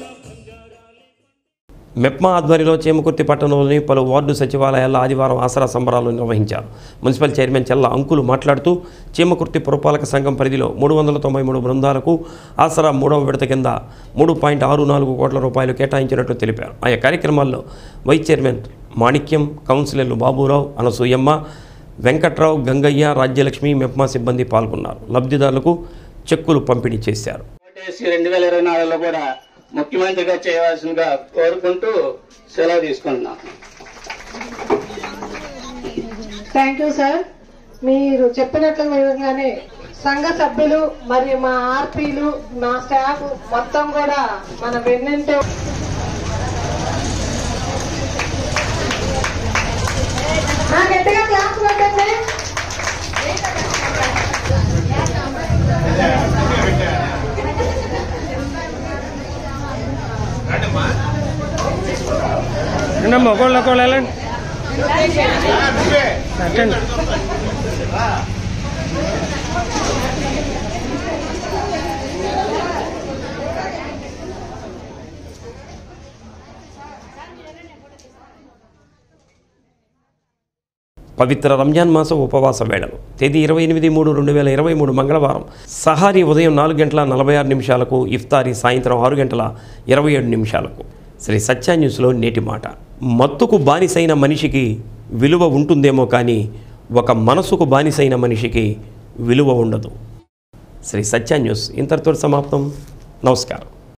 మెప్మా ఆధ్వర్యంలో చేమకుర్తి పట్టణంలోని పలు వార్డు సచివాలయాల్లో ఆదివారం ఆసరా సంబరాలు నిర్వహించారు మున్సిపల్ చైర్మన్ చెల్ల అంకులు మాట్లాడుతూ చీమకుర్తి పురపాలక సంఘం పరిధిలో మూడు వందల తొంభై మూడు బృందాలకు ఆసరా మూడవ విడత కింద మూడు పాయింట్ ఆరు నాలుగు కోట్ల రూపాయలు కేటాయించినట్టు తెలిపారు ఆయా కార్యక్రమాల్లో వైస్ చైర్మన్ మాణిక్యం కౌన్సిలర్లు బాబురావు అనసూయమ్మ వెంకట్రావు గంగయ్య రాజ్యలక్ష్మి మెప్మా సిబ్బంది పాల్గొన్నారు లబ్ధిదారులకు చెక్కులు పంపిణీ చేశారు ఓటేసి రెండు వేల ఇరవై నాలుగులో కూడా ముఖ్యమంత్రిగా చేయవలసిందిగా కోరుకుంటూ సెలవు తీసుకుంటున్నాం థ్యాంక్ యూ సార్ మీరు చెప్పినట్లు విధంగానే సంఘ సభ్యులు మరియు మా ఆర్పీలు మా స్టాఫ్ మొత్తం కూడా మన వెన్నంటే నా గట్టిగా క్లాస్ పెట్టండి రండమ్మా ఒకళ్ళు ఒకళ్ళు వెళ్ళండి కట్టండి పవిత్ర రంజాన్ మాసం ఉపవాస వేళలు తేదీ ఇరవై ఎనిమిది మూడు రెండు వేల ఇరవై మూడు మంగళవారం సహారీ ఉదయం నాలుగు గంటల నలభై ఆరు నిమిషాలకు ఇఫ్తారీ సాయంత్రం ఆరు గంటల ఇరవై ఏడు నిమిషాలకు శ్రీ సత్య న్యూస్లో నేటి మాట మత్తుకు బానిసైన మనిషికి విలువ ఉంటుందేమో కానీ ఒక మనసుకు బానిసైన మనిషికి విలువ ఉండదు శ్రీ సత్య న్యూస్ ఇంతటితో సమాప్తం నమస్కారం